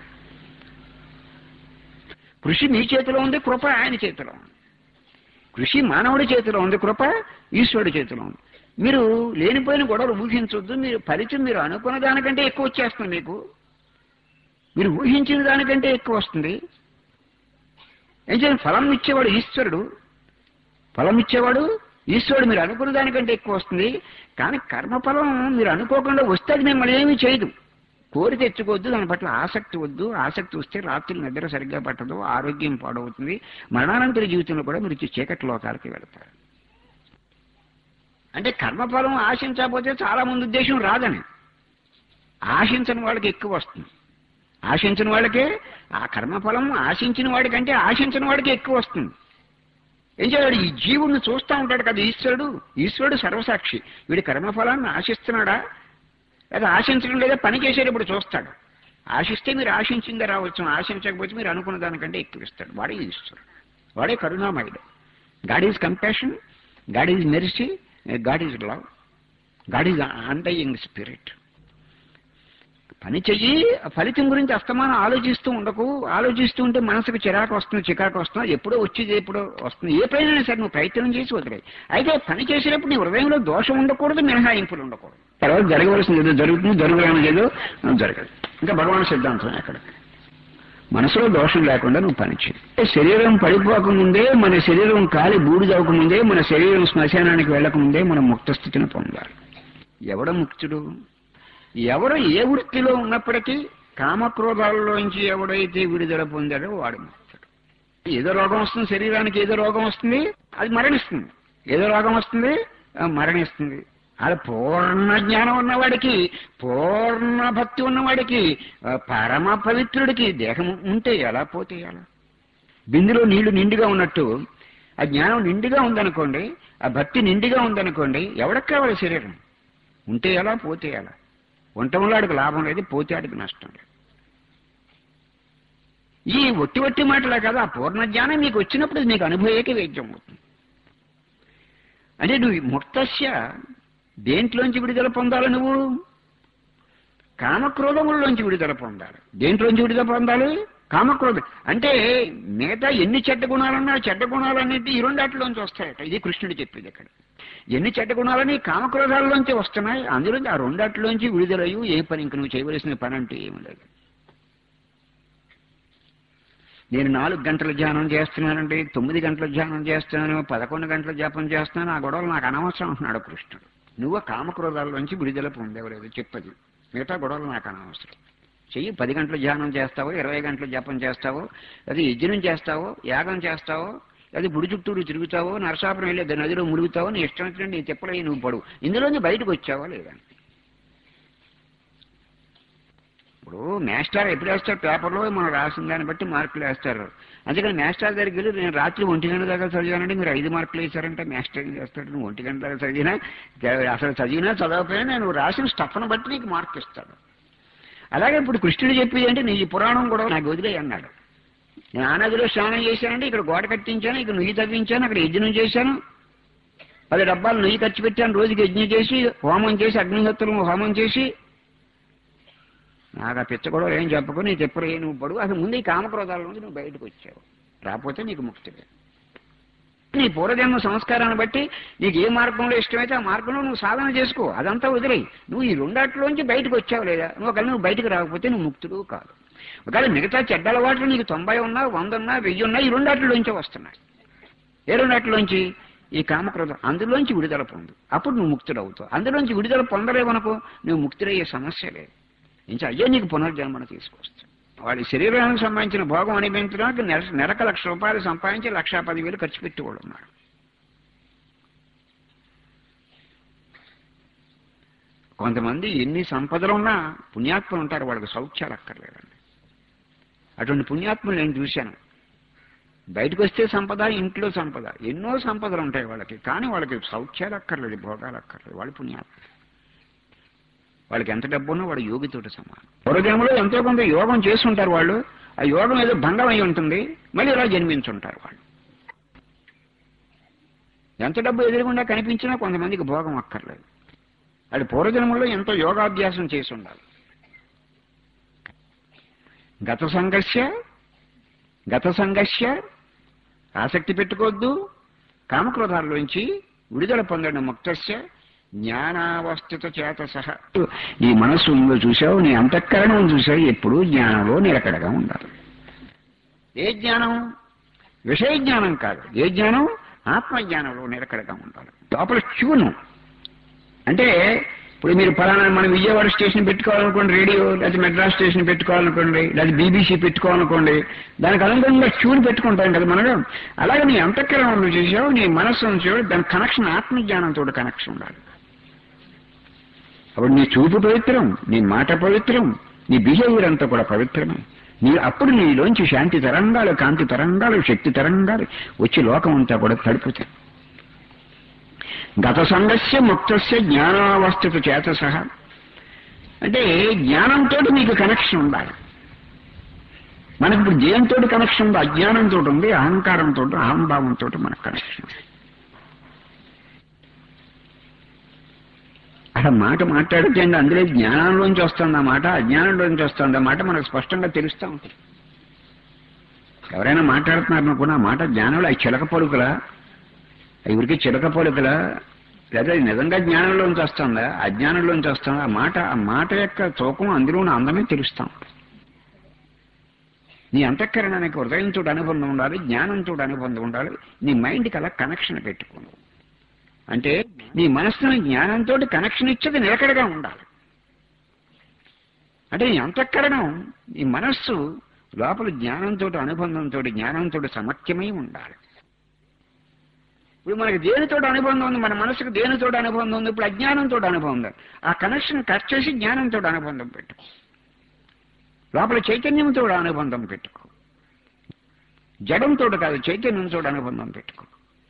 కృషి మీ చేతిలో ఉంది కృప ఆయన చేతిలో ఉంది కృషి మానవుడి చేతిలో ఉంది కృప ఈశ్వరుడి చేతిలో ఉంది మీరు లేనిపోయిన గొడవలు ఊహించొద్దు మీరు ఫలితం మీరు అనుకున్న దానికంటే ఎక్కువ వచ్చేస్తుంది మీకు మీరు ఊహించిన దానికంటే ఎక్కువ వస్తుంది ఏం చేయాలి ఫలం ఇచ్చేవాడు ఈశ్వరుడు ఫలం ఇచ్చేవాడు ఈశ్వరుడు మీరు అనుకున్న దానికంటే ఎక్కువ వస్తుంది కానీ కర్మఫలం మీరు అనుకోకుండా వస్తే అది మిమ్మల్ని ఏమీ చేయదు కోరి తెచ్చుకోవద్దు దాని పట్ల ఆసక్తి వద్దు ఆసక్తి వస్తే రాత్రి నిద్ర సరిగ్గా పట్టదు ఆరోగ్యం పాడవుతుంది మరణానంతర జీవితంలో కూడా మీరు చీకటి లోకాలకి వెళతారు అంటే కర్మఫలం ఆశించకపోతే చాలా మంది ఉద్దేశం రాదని ఆశించని వాళ్ళకి ఎక్కువ వస్తుంది ఆశించిన వాళ్ళకే ఆ కర్మఫలం ఆశించిన వాడికంటే ఆశించిన వాడికి ఎక్కువ వస్తుంది ఏం చేయాలి ఈ జీవుడిని చూస్తూ ఉంటాడు కదా ఈశ్వరుడు ఈశ్వరుడు సర్వసాక్షి వీడి కర్మఫలాన్ని ఆశిస్తున్నాడా లేదా ఆశించడం లేదా పని చేసేటప్పుడు చూస్తాడు ఆశిస్తే మీరు ఆశించిందే రావచ్చు ఆశించకపోతే మీరు అనుకున్న దానికంటే ఎక్కువ ఇస్తాడు వాడే ఈశ్వరుడు వాడే కరుణామయుడు God is compassion God is mercy God is love God is undying spirit పని చెయ్యి ఫలితం గురించి అస్తమానం ఆలోచిస్తూ ఉండకు ఆలోచిస్తూ ఉంటే మనసుకు చిరాకు వస్తుంది చికాకు వస్తుంది ఎప్పుడో వచ్చేది ఎప్పుడో వస్తుంది ఏ పైన సరే నువ్వు ప్రయత్నం చేసి వదిలే అయితే పని చేసేటప్పుడు నీ హృదయంలో దోషం ఉండకూడదు మినహాయింపులు ఉండకూడదు తర్వాత జరగవలసింది ఏదో జరుగుతుంది జరగరానిది ఏదో జరగదు ఇంకా భగవాన్ సిద్ధాంతం అక్కడ మనసులో దోషం లేకుండా నువ్వు పని చేయి శరీరం పడిపోకముందే మన శరీరం కాలి బూడిదవకముందే మన శరీరం శ్మశానానికి వెళ్ళకముందే మనం ముక్త స్థితిని పొందాలి ఎవడ ముక్తుడు ఎవరు ఏ వృత్తిలో ఉన్నప్పటికీ కామక్రోధాలలోంచి ఎవడైతే విడుదల పొందాడో వాడు ముక్తుడు ఏదో రోగం వస్తుంది శరీరానికి ఏదో రోగం వస్తుంది అది మరణిస్తుంది ఏదో రోగం వస్తుంది ఆ, మరణిస్తుంది అది పూర్ణ జ్ఞానం ఉన్నవాడికి పూర్ణ భక్తి ఉన్నవాడికి ఆ, పరమ పవిత్రుడికి దేహం ఉంటే ఎలా పోతే ఎలా బిందులో నీళ్లు నిండుగా ఉన్నట్టు ఆ జ్ఞానం నిండుగా ఉందనుకోండి ఆ భక్తి నిండుగా ఉందనుకోండి ఎవరికి కావాలి శరీరం ఉంటే ఎలా పోతే ఎలా ఉండటంలో ఆడికి లాభం లేదు పోతే ఆడికి నష్టం లేదు ఈ ఒట్టి ఒట్టి మాటలే కదా ఆ పూర్ణ జ్ఞానం మీకు వచ్చినప్పుడు అది మీకు అనుభవకే వేద్యం అవుతుంది అంటే నువ్వు ఈ ముక్తస్య దేంట్లోంచి విడుదల పొందాలి నువ్వు కామక్రోధములలోంచి విడుదల పొందాలి దేంట్లోంచి విడుదల పొందాలి కామక్రోధం అంటే మిగతా ఎన్ని చెడ్డ గుణాలున్నా చెడ్డ గుణాలన్నిటి ఈ రెండాటిలోంచి వస్తాయట ఇది కృష్ణుడు చెప్పేది ఇక్కడ ఎన్ని చెడ్డ గుణాలని కామక్రోధాలలోంచి వస్తున్నాయి అందులో ఆ రెండాటిలోంచి విడుదలయ్యి ఏ పని ఇంక నువ్వు చేయవలసిన పని అంటే ఏమి లేదు నేను నాలుగు గంటల ధ్యానం చేస్తున్నానండి తొమ్మిది గంటల ధ్యానం చేస్తున్నాను పదకొండు గంటల జపం చేస్తున్నాను ఆ గొడవలు నాకు అనవసరం అంటున్నాడు కృష్ణుడు నువ్వు కామక్రోధాల్లోంచి విడుదల పొందేవలేదు చెప్పది మిగతా గొడవలు నాకు అనవసరం చెయ్యి పది గంటల ధ్యానం చేస్తావో ఇరవై గంటల జపం చేస్తావో అది యజ్ఞం చేస్తావో యాగం చేస్తావో అది గుడి చుట్టూరు తిరుగుతావో నరసాపురం వెళ్ళి నదిలో మురుగుతావో నీ ఇష్టం వచ్చినట్టు నీ తిప్పలయ్యి నువ్వు పడు ఇందులోంచి బయటకు వచ్చావా లేదా ఇప్పుడు మాస్టర్ ఎప్పుడు వేస్తారు పేపర్లో మనం రాసిన దాన్ని బట్టి మార్కులు వేస్తారు అందుకని మాస్టర్ దగ్గరికి వెళ్ళి నేను రాత్రి ఒంటి గంట దాకా చదివానంటే మీరు ఐదు మార్కులు వేశారంటే మాస్టర్ ఏం చేస్తాడు నువ్వు ఒంటి గంట దాకా చదివినా అసలు చదివినా చదవకపోయినా నేను రాసిన స్టఫ్ను బట్టి నీకు మార్క్ ఇస్తాడు అలాగే ఇప్పుడు కృష్ణుడు చెప్పేది అంటే నీ ఈ పురాణం కూడా నాకు వదిలే అన్నాడు నేను ఆ నదిలో స్నానం చేశానంటే ఇక్కడ గోడ కట్టించాను ఇక్కడ నుయ్యి తవ్వించాను అక్కడ యజ్ఞం చేశాను పది డబ్బాలు నెయ్యి ఖర్చు పెట్టాను రోజుకి యజ్ఞం చేసి హోమం చేసి అగ్నిహోత్రం హోమం చేసి నాకు ఆ పిచ్చ కూడా ఏం చెప్పకు నీ తిప్పరు ఏ నువ్వు పడు అసలు ముందు ఈ కామక్రోధాల నుంచి నువ్వు బయటకు వచ్చావు రాకపోతే నీకు ముక్తి లేదు నీ పూర్వజన్మ సంస్కారాన్ని బట్టి నీకు ఏ మార్గంలో ఇష్టమైతే ఆ మార్గంలో నువ్వు సాధన చేసుకో అదంతా వదిలేయి నువ్వు ఈ రెండాట్లోంచి బయటకు వచ్చావు లేదా నువ్వు ఒకవేళ నువ్వు బయటకు రాకపోతే నువ్వు ముక్తుడు కాదు ఒకవేళ మిగతా చెడ్డ అలవాట్లు నీకు తొంభై ఉన్నా వంద ఉన్నా వెయ్యి ఉన్నా ఈ రెండాట్లోంచే వస్తున్నాయి ఏ రెండాట్లోంచి ఈ కామక్రోధం అందులోంచి విడుదల పొందు అప్పుడు నువ్వు ముక్తుడు అవుతావు అందులోంచి విడుదల పొందలేవనుకో నువ్వు ముక్తుడయ్యే సమస్య లేదు ఇంకా అయ్యే నీకు పునర్జన్మను తీసుకొస్తావు వాడి శరీరానికి సంబంధించిన భోగం అనిపించడానికి నెల నెలకు లక్ష రూపాయలు సంపాదించి లక్షా పదివేలు ఖర్చు పెట్టి కూడా ఉన్నాడు కొంతమంది ఎన్ని సంపదలు ఉన్నా పుణ్యాత్ములు ఉంటారు వాళ్ళకి సౌఖ్యాలు అక్కర్లేదండి అటువంటి పుణ్యాత్ములు నేను చూశాను బయటకు వస్తే సంపద ఇంట్లో సంపద ఎన్నో సంపదలు ఉంటాయి వాళ్ళకి కానీ వాళ్ళకి సౌఖ్యాలు అక్కర్లేదు భోగాలు అక్కర్లేదు వాళ్ళు పుణ్యాత్ములు వాళ్ళకి ఎంత డబ్బు ఉన్నా వాడు యోగితోటి సమానం పూర్వజన్మలో ఎంతో కొంత యోగం చేస్తుంటారు వాళ్ళు ఆ యోగం ఏదో భంగం అయి ఉంటుంది మళ్ళీ ఇలా జన్మించుంటారు వాళ్ళు ఎంత డబ్బు ఎదురుగుండా కనిపించినా కొంతమందికి భోగం అక్కర్లేదు అది పూర్వజన్మలో ఎంతో యోగాభ్యాసం చేసి ఉండాలి గత సంఘర్ష గత సంఘర్ష ఆసక్తి పెట్టుకోవద్దు కామక్రోధాల్లోంచి విడుదల పొందడం ముక్తస్య జ్ఞానావస్థిత చేత సహా నీ మనస్సు ఉందో చూసావు నీ అంతఃకరణం చూసావు ఎప్పుడూ జ్ఞానంలో నిలకడగా ఉండాలి ఏ జ్ఞానం విషయ జ్ఞానం కాదు ఏ జ్ఞానం ఆత్మజ్ఞానంలో నిలకడగా ఉండాలి లోపల ట్యూను అంటే ఇప్పుడు మీరు ఫలానా మనం విజయవాడ స్టేషన్ పెట్టుకోవాలనుకోండి రేడియో లేదా మెడ్రాస్ స్టేషన్ పెట్టుకోవాలనుకోండి లేదా బీబీసీ పెట్టుకోవాలనుకోండి దానికి అనుగుణంగా ట్యూన్ పెట్టుకుంటాం కదా మనం అలాగే నీ అంతఃకరణం నువ్వు చూసావు నీ మనస్సు చూడు దాని కనెక్షన్ ఆత్మజ్ఞానంతో కనెక్షన్ ఉండాలి అప్పుడు నీ చూపు పవిత్రం నీ మాట పవిత్రం నీ బిహేవియర్ అంతా కూడా పవిత్రమే నీ అప్పుడు నీలోంచి శాంతి తరంగాలు కాంతి తరంగాలు శక్తి తరంగాలు వచ్చి లోకం అంతా కూడా తడుపుతాయి గత సంగస్య ముక్తస్య జ్ఞానావస్థిత చేత సహా అంటే జ్ఞానంతో మీకు కనెక్షన్ ఉండాలి మనకి ఇప్పుడు దేంతో కనెక్షన్ ఉంది అజ్ఞానంతో ఉంది అహంకారంతో అహంభావంతో మనకు కనెక్షన్ ఉంది అలా మాట మాట్లాడితే అందులో జ్ఞానంలోంచి వస్తుంది ఆ మాట అజ్ఞానంలోంచి వస్తుంది ఆ మాట మనకు స్పష్టంగా తెలుస్తూ ఉంటుంది ఎవరైనా మాట్లాడుతున్నారనుకున్న ఆ మాట జ్ఞానంలో అవి చిలక పలుకులా ఇవరికి చిలక పలుకులా లేదా అది నిజంగా జ్ఞానంలోంచి వస్తుందా అజ్ఞానంలోంచి వస్తుందా ఆ మాట ఆ మాట యొక్క తూకం అందులో ఉన్న అందమే తెలుస్తూ ఉంటుంది నీ అంతఃకరణానికి హృదయంతో అనుబంధం ఉండాలి జ్ఞానంతో అనుబంధం ఉండాలి నీ మైండ్కి అలా కనెక్షన్ పెట్టుకోను అంటే నీ మనస్సును జ్ఞానంతో కనెక్షన్ ఇచ్చేది నిలకడగా ఉండాలి అంటే నీ అంతఃకరణం నీ మనస్సు లోపల జ్ఞానంతో అనుబంధంతో జ్ఞానంతో సమఖ్యమై ఉండాలి ఇప్పుడు మనకి దేనితో అనుబంధం ఉంది మన మనసుకు దేనితో అనుబంధం ఉంది ఇప్పుడు అజ్ఞానంతో అనుబంధం ఉంది ఆ కనెక్షన్ కట్ చేసి జ్ఞానంతో అనుబంధం పెట్టుకో లోపల చైతన్యంతో అనుబంధం పెట్టుకో జడంతో కాదు చైతన్యంతో అనుబంధం పెట్టుకో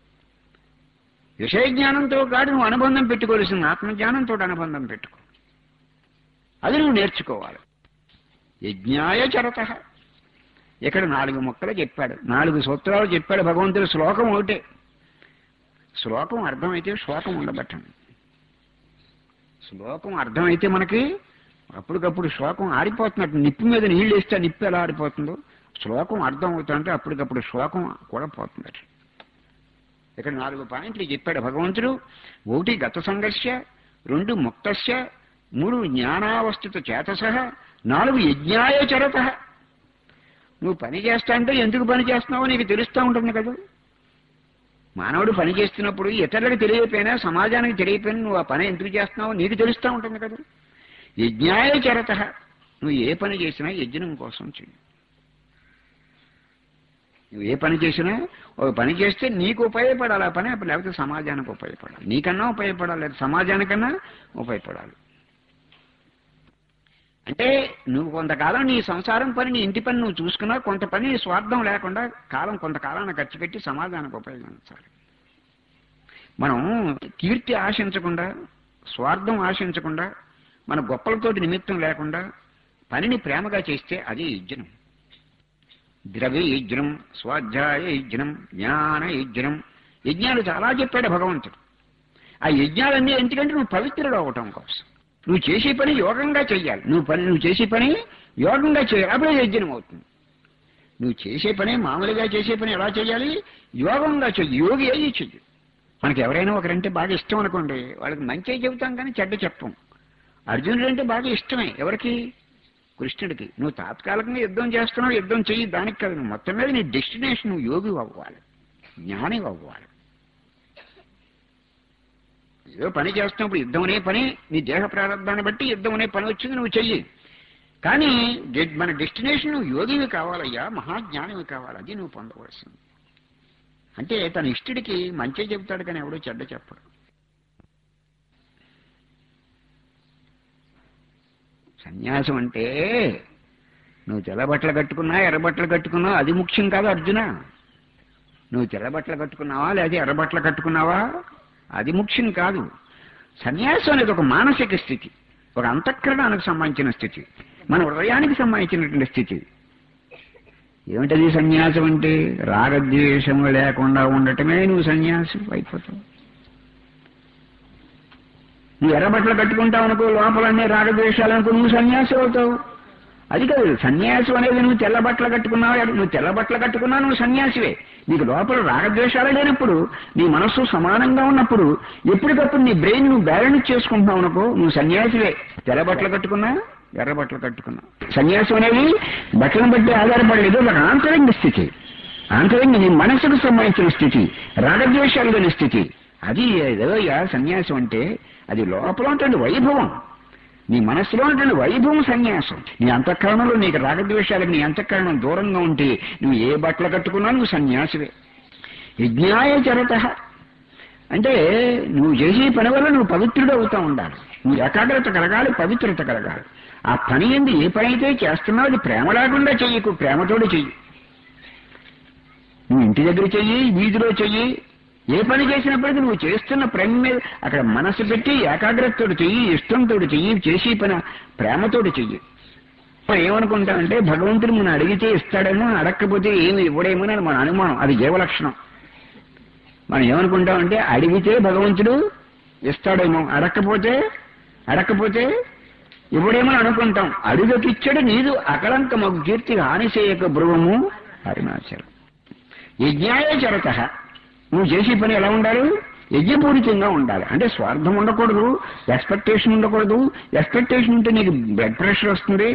విషయ జ్ఞానంతో కాదు నువ్వు అనుబంధం పెట్టుకోవాల్సిన ఆత్మజ్ఞానంతో అనుబంధం పెట్టుకో అది నువ్వు నేర్చుకోవాలి యజ్ఞాయ చరత ఇక్కడ నాలుగు మొక్కలు చెప్పాడు నాలుగు సూత్రాలు చెప్పాడు భగవంతుడు శ్లోకం ఒకటే శ్లోకం అర్థమైతే శ్లోకం ఉండబట్టండి శ్లోకం అర్థమైతే మనకి అప్పటికప్పుడు శ్లోకం ఆరిపోతున్నట్టు నిప్పు మీద నీళ్ళు వేస్తే ఆ నిప్పు ఎలా ఆరిపోతుందో శ్లోకం అర్థం అవుతుంటే అప్పటికప్పుడు శ్లోకం కూడా పోతుంది ఇక్కడ నాలుగు పాయింట్లు చెప్పాడు భగవంతుడు ఒకటి గత సంఘర్ష రెండు ముక్తస్య మూడు జ్ఞానావస్థిత చేతస నాలుగు యజ్ఞాయ చరత నువ్వు పని చేస్తా అంటే ఎందుకు పని చేస్తున్నావో నీకు తెలుస్తూ ఉంటుంది కదా మానవుడు పని చేస్తున్నప్పుడు ఇతరులకు తెలియకపోయినా సమాజానికి తెలియకపోయినా నువ్వు ఆ పని ఎందుకు చేస్తున్నావో నీకు తెలుస్తూ ఉంటుంది కదా యజ్ఞాయ చరత నువ్వు ఏ పని చేసినా యజ్ఞం కోసం చెయ్యి నువ్వు ఏ పని చేసినా ఒక పని చేస్తే నీకు ఉపయోగపడాలి ఆ పని అప్పుడు లేకపోతే సమాజానికి ఉపయోగపడాలి నీకన్నా ఉపయోగపడాలి లేదా సమాజానికన్నా ఉపయోగపడాలి అంటే నువ్వు కొంతకాలం నీ సంసారం పని నీ ఇంటి పని నువ్వు చూసుకున్నా కొంత పని స్వార్థం లేకుండా కాలం కొంతకాలాన్ని ఖర్చు పెట్టి సమాజానికి ఉపయోగించాలి మనం కీర్తి ఆశించకుండా స్వార్థం ఆశించకుండా మన గొప్పలతోటి నిమిత్తం లేకుండా పనిని ప్రేమగా చేస్తే అది యజ్ఞం ద్రవ్య యజ్ఞం స్వాధ్యాయ యజ్ఞం జ్ఞాన యజ్ఞం యజ్ఞాలు చాలా చెప్పాడు భగవంతుడు ఆ యజ్ఞాలన్నీ ఎందుకంటే నువ్వు పవిత్రుడు అవటం కోసం నువ్వు చేసే పని యోగంగా చెయ్యాలి నువ్వు పని నువ్వు చేసే పని యోగంగా చేయాలి అప్పుడే యజ్ఞం అవుతుంది నువ్వు చేసే పని మామూలుగా చేసే పని ఎలా చేయాలి యోగంగా చెయ్యి యోగి అయ్యి చెయ్యి మనకి ఎవరైనా ఒకరంటే బాగా ఇష్టం అనుకోండి వాళ్ళకి మంచి చెబుతాం కానీ చెడ్డ చెప్పం అర్జునుడు అంటే బాగా ఇష్టమే ఎవరికి కృష్ణుడికి నువ్వు తాత్కాలికంగా యుద్ధం చేస్తున్నావు యుద్ధం చెయ్యి దానికి కాదు నువ్వు మొత్తం మీద నీ డెస్టినేషన్ నువ్వు యోగి అవ్వాలి జ్ఞాని అవ్వాలి ఏదో పని చేస్తున్నప్పుడు యుద్ధం అనే పని నీ దేహ ప్రారంభాన్ని బట్టి యుద్ధం అనే పని వచ్చింది నువ్వు చెయ్యి కానీ డె- మన డెస్టినేషన్ నువ్వు యోగివి కావాలయ్యా మహాజ్ఞానివి కావాలి అది నువ్వు పొందవలసింది అంటే తన ఇష్టుడికి మంచి చెబుతాడు కానీ ఎవడో చెడ్డ చెప్పడు సన్యాసం అంటే నువ్వు తెల్ల బట్టలు కట్టుకున్నా ఎర్ర బట్టలు కట్టుకున్నావు అది ముఖ్యం కాదు అర్జున నువ్వు తెల్ల బట్టలు కట్టుకున్నావా లేదా ఎర్ర బట్టలు కట్టుకున్నావా అది ముఖ్యం కాదు సన్యాసం అనేది ఒక మానసిక స్థితి ఒక అంతఃకరణానికి సంబంధించిన స్థితి మన హృదయానికి సంబంధించినటువంటి స్థితి ఏమిటది సన్యాసం అంటే రాగద్వేషము లేకుండా ఉండటమే నువ్వు సన్యాసం అయిపోతావు నువ్వు ఎర్రబట్టలు కట్టుకుంటావు అనుకో లోపలన్నీ రాగద్వేషాలు అనుకో నువ్వు సన్యాసి అవుతావు అది కాదు సన్యాసం అనేది నువ్వు తెల్ల బట్టలు కట్టుకున్నావు నువ్వు తెల్ల బట్టలు కట్టుకున్నావు నువ్వు సన్యాసివే నీకు లోపల రాగద్వేషాలు లేనప్పుడు నీ మనస్సు సమానంగా ఉన్నప్పుడు ఎప్పటికప్పుడు నీ బ్రెయిన్ నువ్వు బ్యాలెన్స్ చేసుకుంటున్నావు అనుకో నువ్వు సన్యాసివే తెల్ల బట్టలు కట్టుకున్నా ఎర్ర బట్టలు కట్టుకున్నా సన్యాసం అనేది బట్టలను బట్టి ఆధారపడలేదు ఒక ఆంతరంగ స్థితి ఆంతరంగ నీ మనసుకు సంబంధించిన స్థితి రాగద్వేషాలు లేని స్థితి అది ఏదోయ్యా సన్యాసం అంటే అది లోపల ఉంటుంది వైభవం నీ మనస్సులో ఉన్నటువంటి వైభవం సన్యాసం నీ అంతఃకరణలో నీకు రాగద్వేషాలకు నీ అంతఃకరణం దూరంగా ఉంటే నువ్వు ఏ బట్టలు కట్టుకున్నా నువ్వు సన్యాసివే యజ్ఞాయ చరత అంటే నువ్వు చేసే పని వల్ల నువ్వు పవిత్రుడు అవుతా ఉండాలి నువ్వు ఏకాగ్రత కలగాలి పవిత్రత కలగాలి ఆ పని ఏంది ఏ పని అయితే చేస్తున్నావు అది ప్రేమ లేకుండా చెయ్యకు ప్రేమతోడు చెయ్యి నువ్వు ఇంటి దగ్గర చెయ్యి వీధిలో చెయ్యి ఏ పని చేసినప్పటికీ నువ్వు చేస్తున్న ప్రేమ మీద అక్కడ మనసు పెట్టి ఏకాగ్రతతోడు చెయ్యి ఇష్టంతో చెయ్యి చేసి పని ప్రేమతోటి చెయ్యి మనం ఏమనుకుంటామంటే భగవంతుడు మనం అడిగితే ఇస్తాడేమో అడగకపోతే ఏమి ఇవ్వడేమో అని మన అనుమానం అది జీవలక్షణం మనం ఏమనుకుంటామంటే అడిగితే భగవంతుడు ఇస్తాడేమో అడగకపోతే అడగకపోతే ఇవ్వడేమో అని అనుకుంటాం అడుగకిచ్చడు నీదు అకలంక మగు కీర్తి హానిసేయక భ్రువము అరుణాచలం యజ్ఞాయ చరత నువ్వు చేసే పని ఎలా ఉండాలి యజ్ఞపూరితంగా ఉండాలి అంటే స్వార్థం ఉండకూడదు ఎక్స్పెక్టేషన్ ఉండకూడదు ఎక్స్పెక్టేషన్ ఉంటే నీకు బ్లడ్ ప్రెషర్ వస్తుంది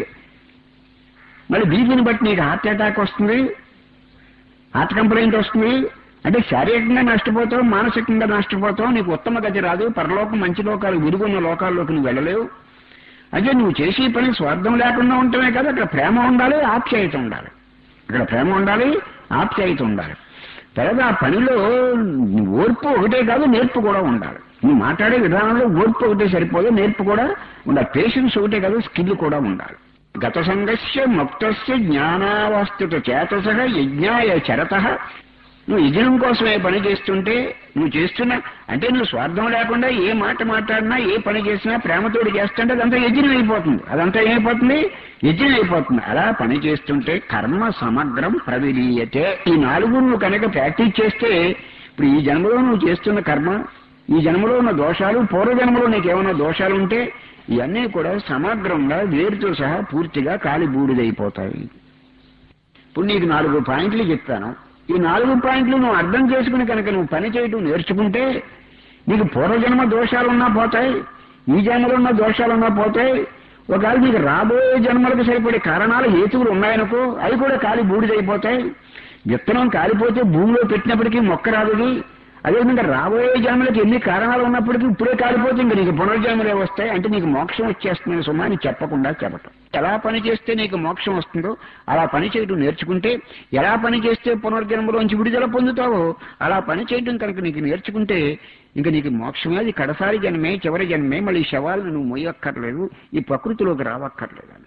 మళ్ళీ బీపీని బట్టి నీకు హార్ట్ అటాక్ వస్తుంది హార్ట్ కంప్లైంట్ వస్తుంది అంటే శారీరకంగా నష్టపోతావు మానసికంగా నష్టపోతావు నీకు ఉత్తమ గతి రాదు పరలోకం మంచి లోకాలు విరుగున్న లోకాల్లోకి నువ్వు వెళ్ళలేవు అదే నువ్వు చేసే పని స్వార్థం లేకుండా ఉండటమే కాదు అక్కడ ప్రేమ ఉండాలి ఆప్యాయత ఉండాలి అక్కడ ప్రేమ ఉండాలి ఆప్యాయత ఉండాలి తర్వాత ఆ పనిలో ఓర్పు ఒకటే కాదు నేర్పు కూడా ఉండాలి నువ్వు మాట్లాడే విధానంలో ఓర్పు ఒకటే సరిపోదు నేర్పు కూడా ఉండాలి పేషెన్స్ ఒకటే కాదు స్కిల్ కూడా ఉండాలి గత సంగస్య ముక్తస్య జ్ఞానావస్థిత చేతస యజ్ఞాయ చరత నువ్వు యజ్ఞం కోసమే పని చేస్తుంటే నువ్వు చేస్తున్న అంటే నువ్వు స్వార్థం లేకుండా ఏ మాట మాట్లాడినా ఏ పని చేసినా ప్రేమతోటి చేస్తుంటే అదంతా యజ్ఞం అయిపోతుంది అదంతా ఏమైపోతుంది యజ్ఞం అయిపోతుంది అలా పని చేస్తుంటే కర్మ సమగ్రం ప్రవిలీయతే ఈ నాలుగు నువ్వు కనుక ప్రాక్టీస్ చేస్తే ఇప్పుడు ఈ జన్మలో నువ్వు చేస్తున్న కర్మ ఈ జన్మలో ఉన్న దోషాలు పూర్వ జన్మలో నీకేమైనా దోషాలు ఉంటే ఇవన్నీ కూడా సమగ్రంగా వేరుతో సహా పూర్తిగా కాలి బూడిదైపోతాయి ఇప్పుడు నీకు నాలుగు పాయింట్లు చెప్తాను ఈ నాలుగు పాయింట్లు నువ్వు అర్థం చేసుకుని కనుక నువ్వు పని చేయటం నేర్చుకుంటే నీకు పూర్వజన్మ దోషాలున్నా పోతాయి ఈ జన్మలో ఉన్న దోషాలున్నా పోతాయి ఒకవేళ నీకు రాబోయే జన్మలకు సరిపడే కారణాలు హేతువులు ఉన్నాయనుకో అవి కూడా కాలి బూడిదైపోతాయి విత్తనం కాలిపోతే భూమిలో పెట్టినప్పటికీ మొక్క రాదు అదేవిధంగా రాబోయే జన్మలకు ఎన్ని కారణాలు ఉన్నప్పటికీ ఇప్పుడే కాలిపోతే ఇంక నీకు పునర్జన్మలే వస్తాయి అంటే నీకు మోక్షం వచ్చేస్తుంది సుమా అని చెప్పకుండా చెప్పటం ఎలా పని చేస్తే నీకు మోక్షం వస్తుందో అలా పని చేయడం నేర్చుకుంటే ఎలా పని చేస్తే పునర్జన్మలోంచి విడుదల పొందుతావో అలా పని చేయడం కనుక నీకు నేర్చుకుంటే ఇంకా నీకు మోక్షమే అది కడసారి జన్మే చివరి జన్మే మళ్ళీ ఈ శవాలను నువ్వు మొయ్యక్కర్లేదు ఈ ప్రకృతిలోకి రావక్కర్లేదు అని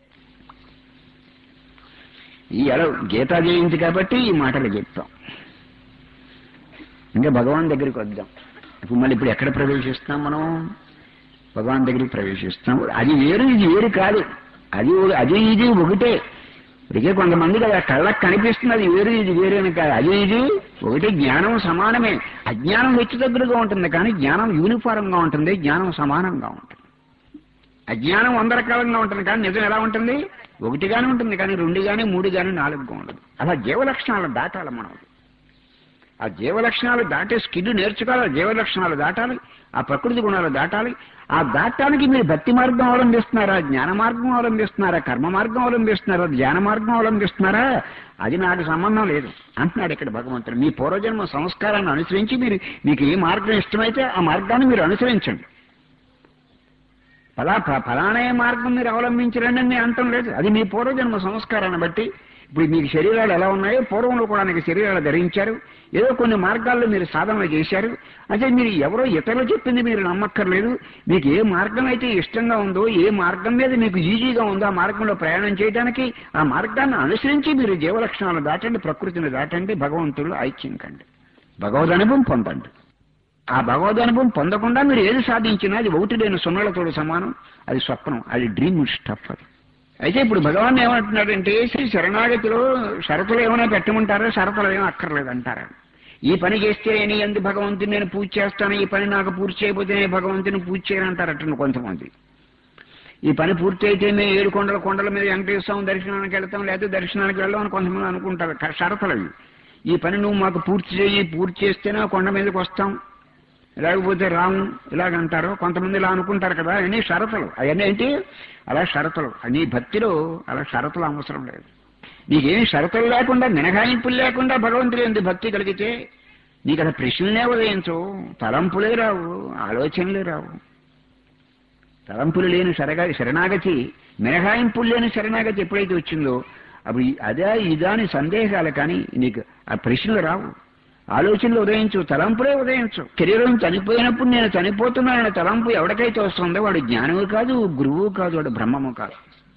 ఈ ఎలా గీతా జయంతి కాబట్టి ఈ మాటలు చెప్తాం ఇంకా భగవాన్ దగ్గరికి వద్దాం ఇప్పుడు మళ్ళీ ఇప్పుడు ఎక్కడ ప్రవేశిస్తాం మనం భగవాన్ దగ్గరికి ప్రవేశిస్తాం అది వేరు ఇది వేరు కాదు అది ఒక- అది ఇది ఒకటే ఇదిగే కొంతమందికి అది ఆ కళ్ళకు కనిపిస్తుంది అది వేరు ఇది వేరు అని కాదు అది ఇది ఒకటి జ్ఞానం సమానమే అజ్ఞానం హెచ్చు దగ్గరగా ఉంటుంది కానీ జ్ఞానం యూనిఫారం గా ఉంటుంది జ్ఞానం సమానంగా ఉంటుంది అజ్ఞానం వంద రకాలంగా ఉంటుంది కానీ నిజం ఎలా ఉంటుంది ఒకటిగానే ఉంటుంది కానీ రెండు కానీ మూడు కానీ నాలుగుగా ఉండదు అలా జీవలక్షణాలు దాటాలి మనం ఆ జీవలక్షణాలు దాటే స్కిల్ నేర్చుకోవాలి ఆ జీవలక్షణాలు దాటాలి ఆ ప్రకృతి గుణాలు దాటాలి ఆ దాటానికి మీరు భక్తి మార్గం అవలంబిస్తున్నారా జ్ఞాన మార్గం అవలంబిస్తున్నారా కర్మ మార్గం అవలంబిస్తున్నారా ధ్యాన మార్గం అవలంబిస్తున్నారా అది నాకు సంబంధం లేదు అంటున్నాడు ఇక్కడ భగవంతుడు మీ పూర్వజన్మ సంస్కారాన్ని అనుసరించి మీరు మీకు ఏ మార్గం ఇష్టమైతే ఆ మార్గాన్ని మీరు అనుసరించండి ఫలా ఫ- ఫలానా మార్గం మీరు అవలంబించరండి అని నేను అంటం లేదు అది మీ పూర్వజన్మ సంస్కారాన్ని బట్టి ఇప్పుడు మీకు శరీరాలు ఎలా ఉన్నాయో పూర్వంలో కూడా మీకు శరీరాలు ధరించారు ఏదో కొన్ని మార్గాల్లో మీరు సాధనలు చేశారు అంటే మీరు ఎవరో ఇతరులు చెప్పింది మీరు నమ్మక్కర్లేదు మీకు ఏ మార్గం అయితే ఇష్టంగా ఉందో ఏ మార్గం మీద మీకు ఈజీగా ఉందో ఆ మార్గంలో ప్రయాణం చేయడానికి ఆ మార్గాన్ని అనుసరించి మీరు జీవలక్షణాలు దాటండి ప్రకృతిని దాటండి భగవంతుడు ఐక్యం కండి భగవద్ అనుభవం పొందండి ఆ భగవద్ అనుభవం పొందకుండా మీరు ఏది సాధించినా అది ఒకటి లేని సున్నలతోడు సమానం అది స్వప్నం అది డ్రీమ్ స్టఫ్ అది అయితే ఇప్పుడు భగవాన్ ఏమంటున్నాడంటే శ్రీ శరణాగతిలో షరతులు ఏమైనా పెట్టమంటారా షరతులు ఏమీ అక్కర్లేదు అంటారా ఈ పని చేస్తే నీ ఎందు భగవంతుని నేను పూజ చేస్తాను ఈ పని నాకు పూర్తి చేయకపోతే నేను భగవంతుని పూజ చేయను అంటారట కొంతమంది ఈ పని పూర్తి అయితే మేము ఏడు కొండల కొండల మీద వెంకటేశ్వర స్వామి దర్శనానికి వెళ్తాం లేకపోతే దర్శనానికి వెళ్దాం అని కొంతమంది అనుకుంటారు క- షరతులు అవి ఈ పని నువ్వు మాకు పూర్తి చేయి పూర్తి చేస్తేనే ఆ కొండ మీదకి వస్తాం లేకపోతే రాము ఇలాగంటారు కొంతమంది ఇలా అనుకుంటారు కదా అన్ని షరతులు అవన్నీ ఏంటి అలా షరతులు నీ భక్తిలో అలా షరతులు అవసరం లేదు నీకేమి షరతులు లేకుండా మినహాయింపులు లేకుండా భగవంతుడు ఎందుకు భక్తి కలిగితే నీకు అసలు ప్రశ్నలే ఉదయించు తలంపులే రావు ఆలోచనలే రావు తలంపులు లేని శరగా శరణాగతి మినహాయింపులు లేని శరణాగతి ఎప్పుడైతే వచ్చిందో అప్పుడు ఈ- అదే ఇదా అని సందేహాలు కానీ నీకు ఆ ప్రశ్నలు రావు ఆలోచనలు ఉదయించు తలంపులే ఉదయించు శరీరం చనిపోయినప్పుడు నేను చనిపోతున్నానన్న తలంపు ఎవరికైతే వస్తుందో వాడు జ్ఞానము కాదు గురువు కాదు వాడు బ్రహ్మము కాదు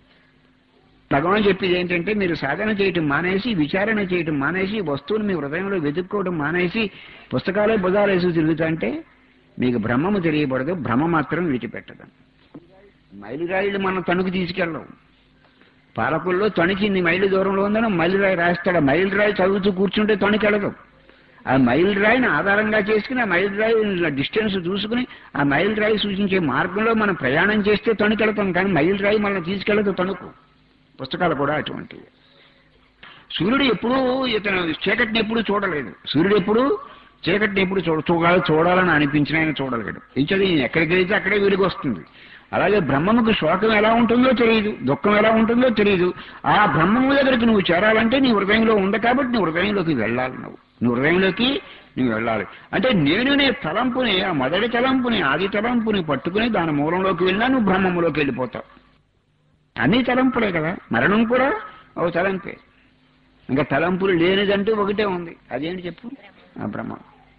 భగవాన్ చెప్పేది ఏంటంటే మీరు సాధన చేయటం మానేసి విచారణ చేయటం మానేసి వస్తువుని మీ హృదయంలో వెతుక్కోవడం మానేసి పుస్తకాలే బుధాలేసి తిరుగుతుంటే మీకు బ్రహ్మము తెలియబడదు భ్రమ మాత్రం విడిచిపెట్టదు మైలురాయిలు మనం తణుకు తీసుకెళ్ళం పాలకుల్లో తణుకింది మైలు దూరంలో ఉందని మైలురాయి రాస్తాడు ఆ మైలురాయి చదువుతూ కూర్చుంటే తణుకెళ్ళదు ఆ మైల్ రాయిని ఆధారంగా చేసుకుని ఆ మైల్ రాయి డిస్టెన్స్ చూసుకుని ఆ మైల్ రాయి సూచించే మార్గంలో మనం ప్రయాణం చేస్తే తణుకెళ్తాం కానీ మైల్ రాయి మనం తీసుకెళ్ళదు తణుకు పుస్తకాలు కూడా అటువంటివి సూర్యుడు ఎప్పుడూ ఇతను చీకటిని ఎప్పుడు చూడలేదు సూర్యుడు ఎప్పుడు చీకటిని ఎప్పుడు చూడ చూడాలి చూడాలని అనిపించిన ఆయన చూడలేడు ఇంచది ఎక్కడికి వెళ్తే అక్కడే వెలుగు వస్తుంది అలాగే బ్రహ్మముకు శోకం ఎలా ఉంటుందో తెలియదు దుఃఖం ఎలా ఉంటుందో తెలియదు ఆ బ్రహ్మము దగ్గరికి నువ్వు చేరాలంటే నీ హృదయంలో ఉంది కాబట్టి నీ హృదయంలోకి వెళ్ళాలి నువ్వు నీ హృదయంలోకి నువ్వు వెళ్ళాలి అంటే నేను నే తలంపుని ఆ మొదటి తలంపుని ఆది తలంపుని పట్టుకుని దాని మూలంలోకి వెళ్ళినా నువ్వు బ్రహ్మములోకి వెళ్ళిపోతావు అన్ని తలంపులే కదా మరణం కూడా ఒక తలంపే ఇంకా తలంపులు లేనిదంటూ ఒకటే ఉంది అదేంటి చెప్పు ఆ బ్రహ్మ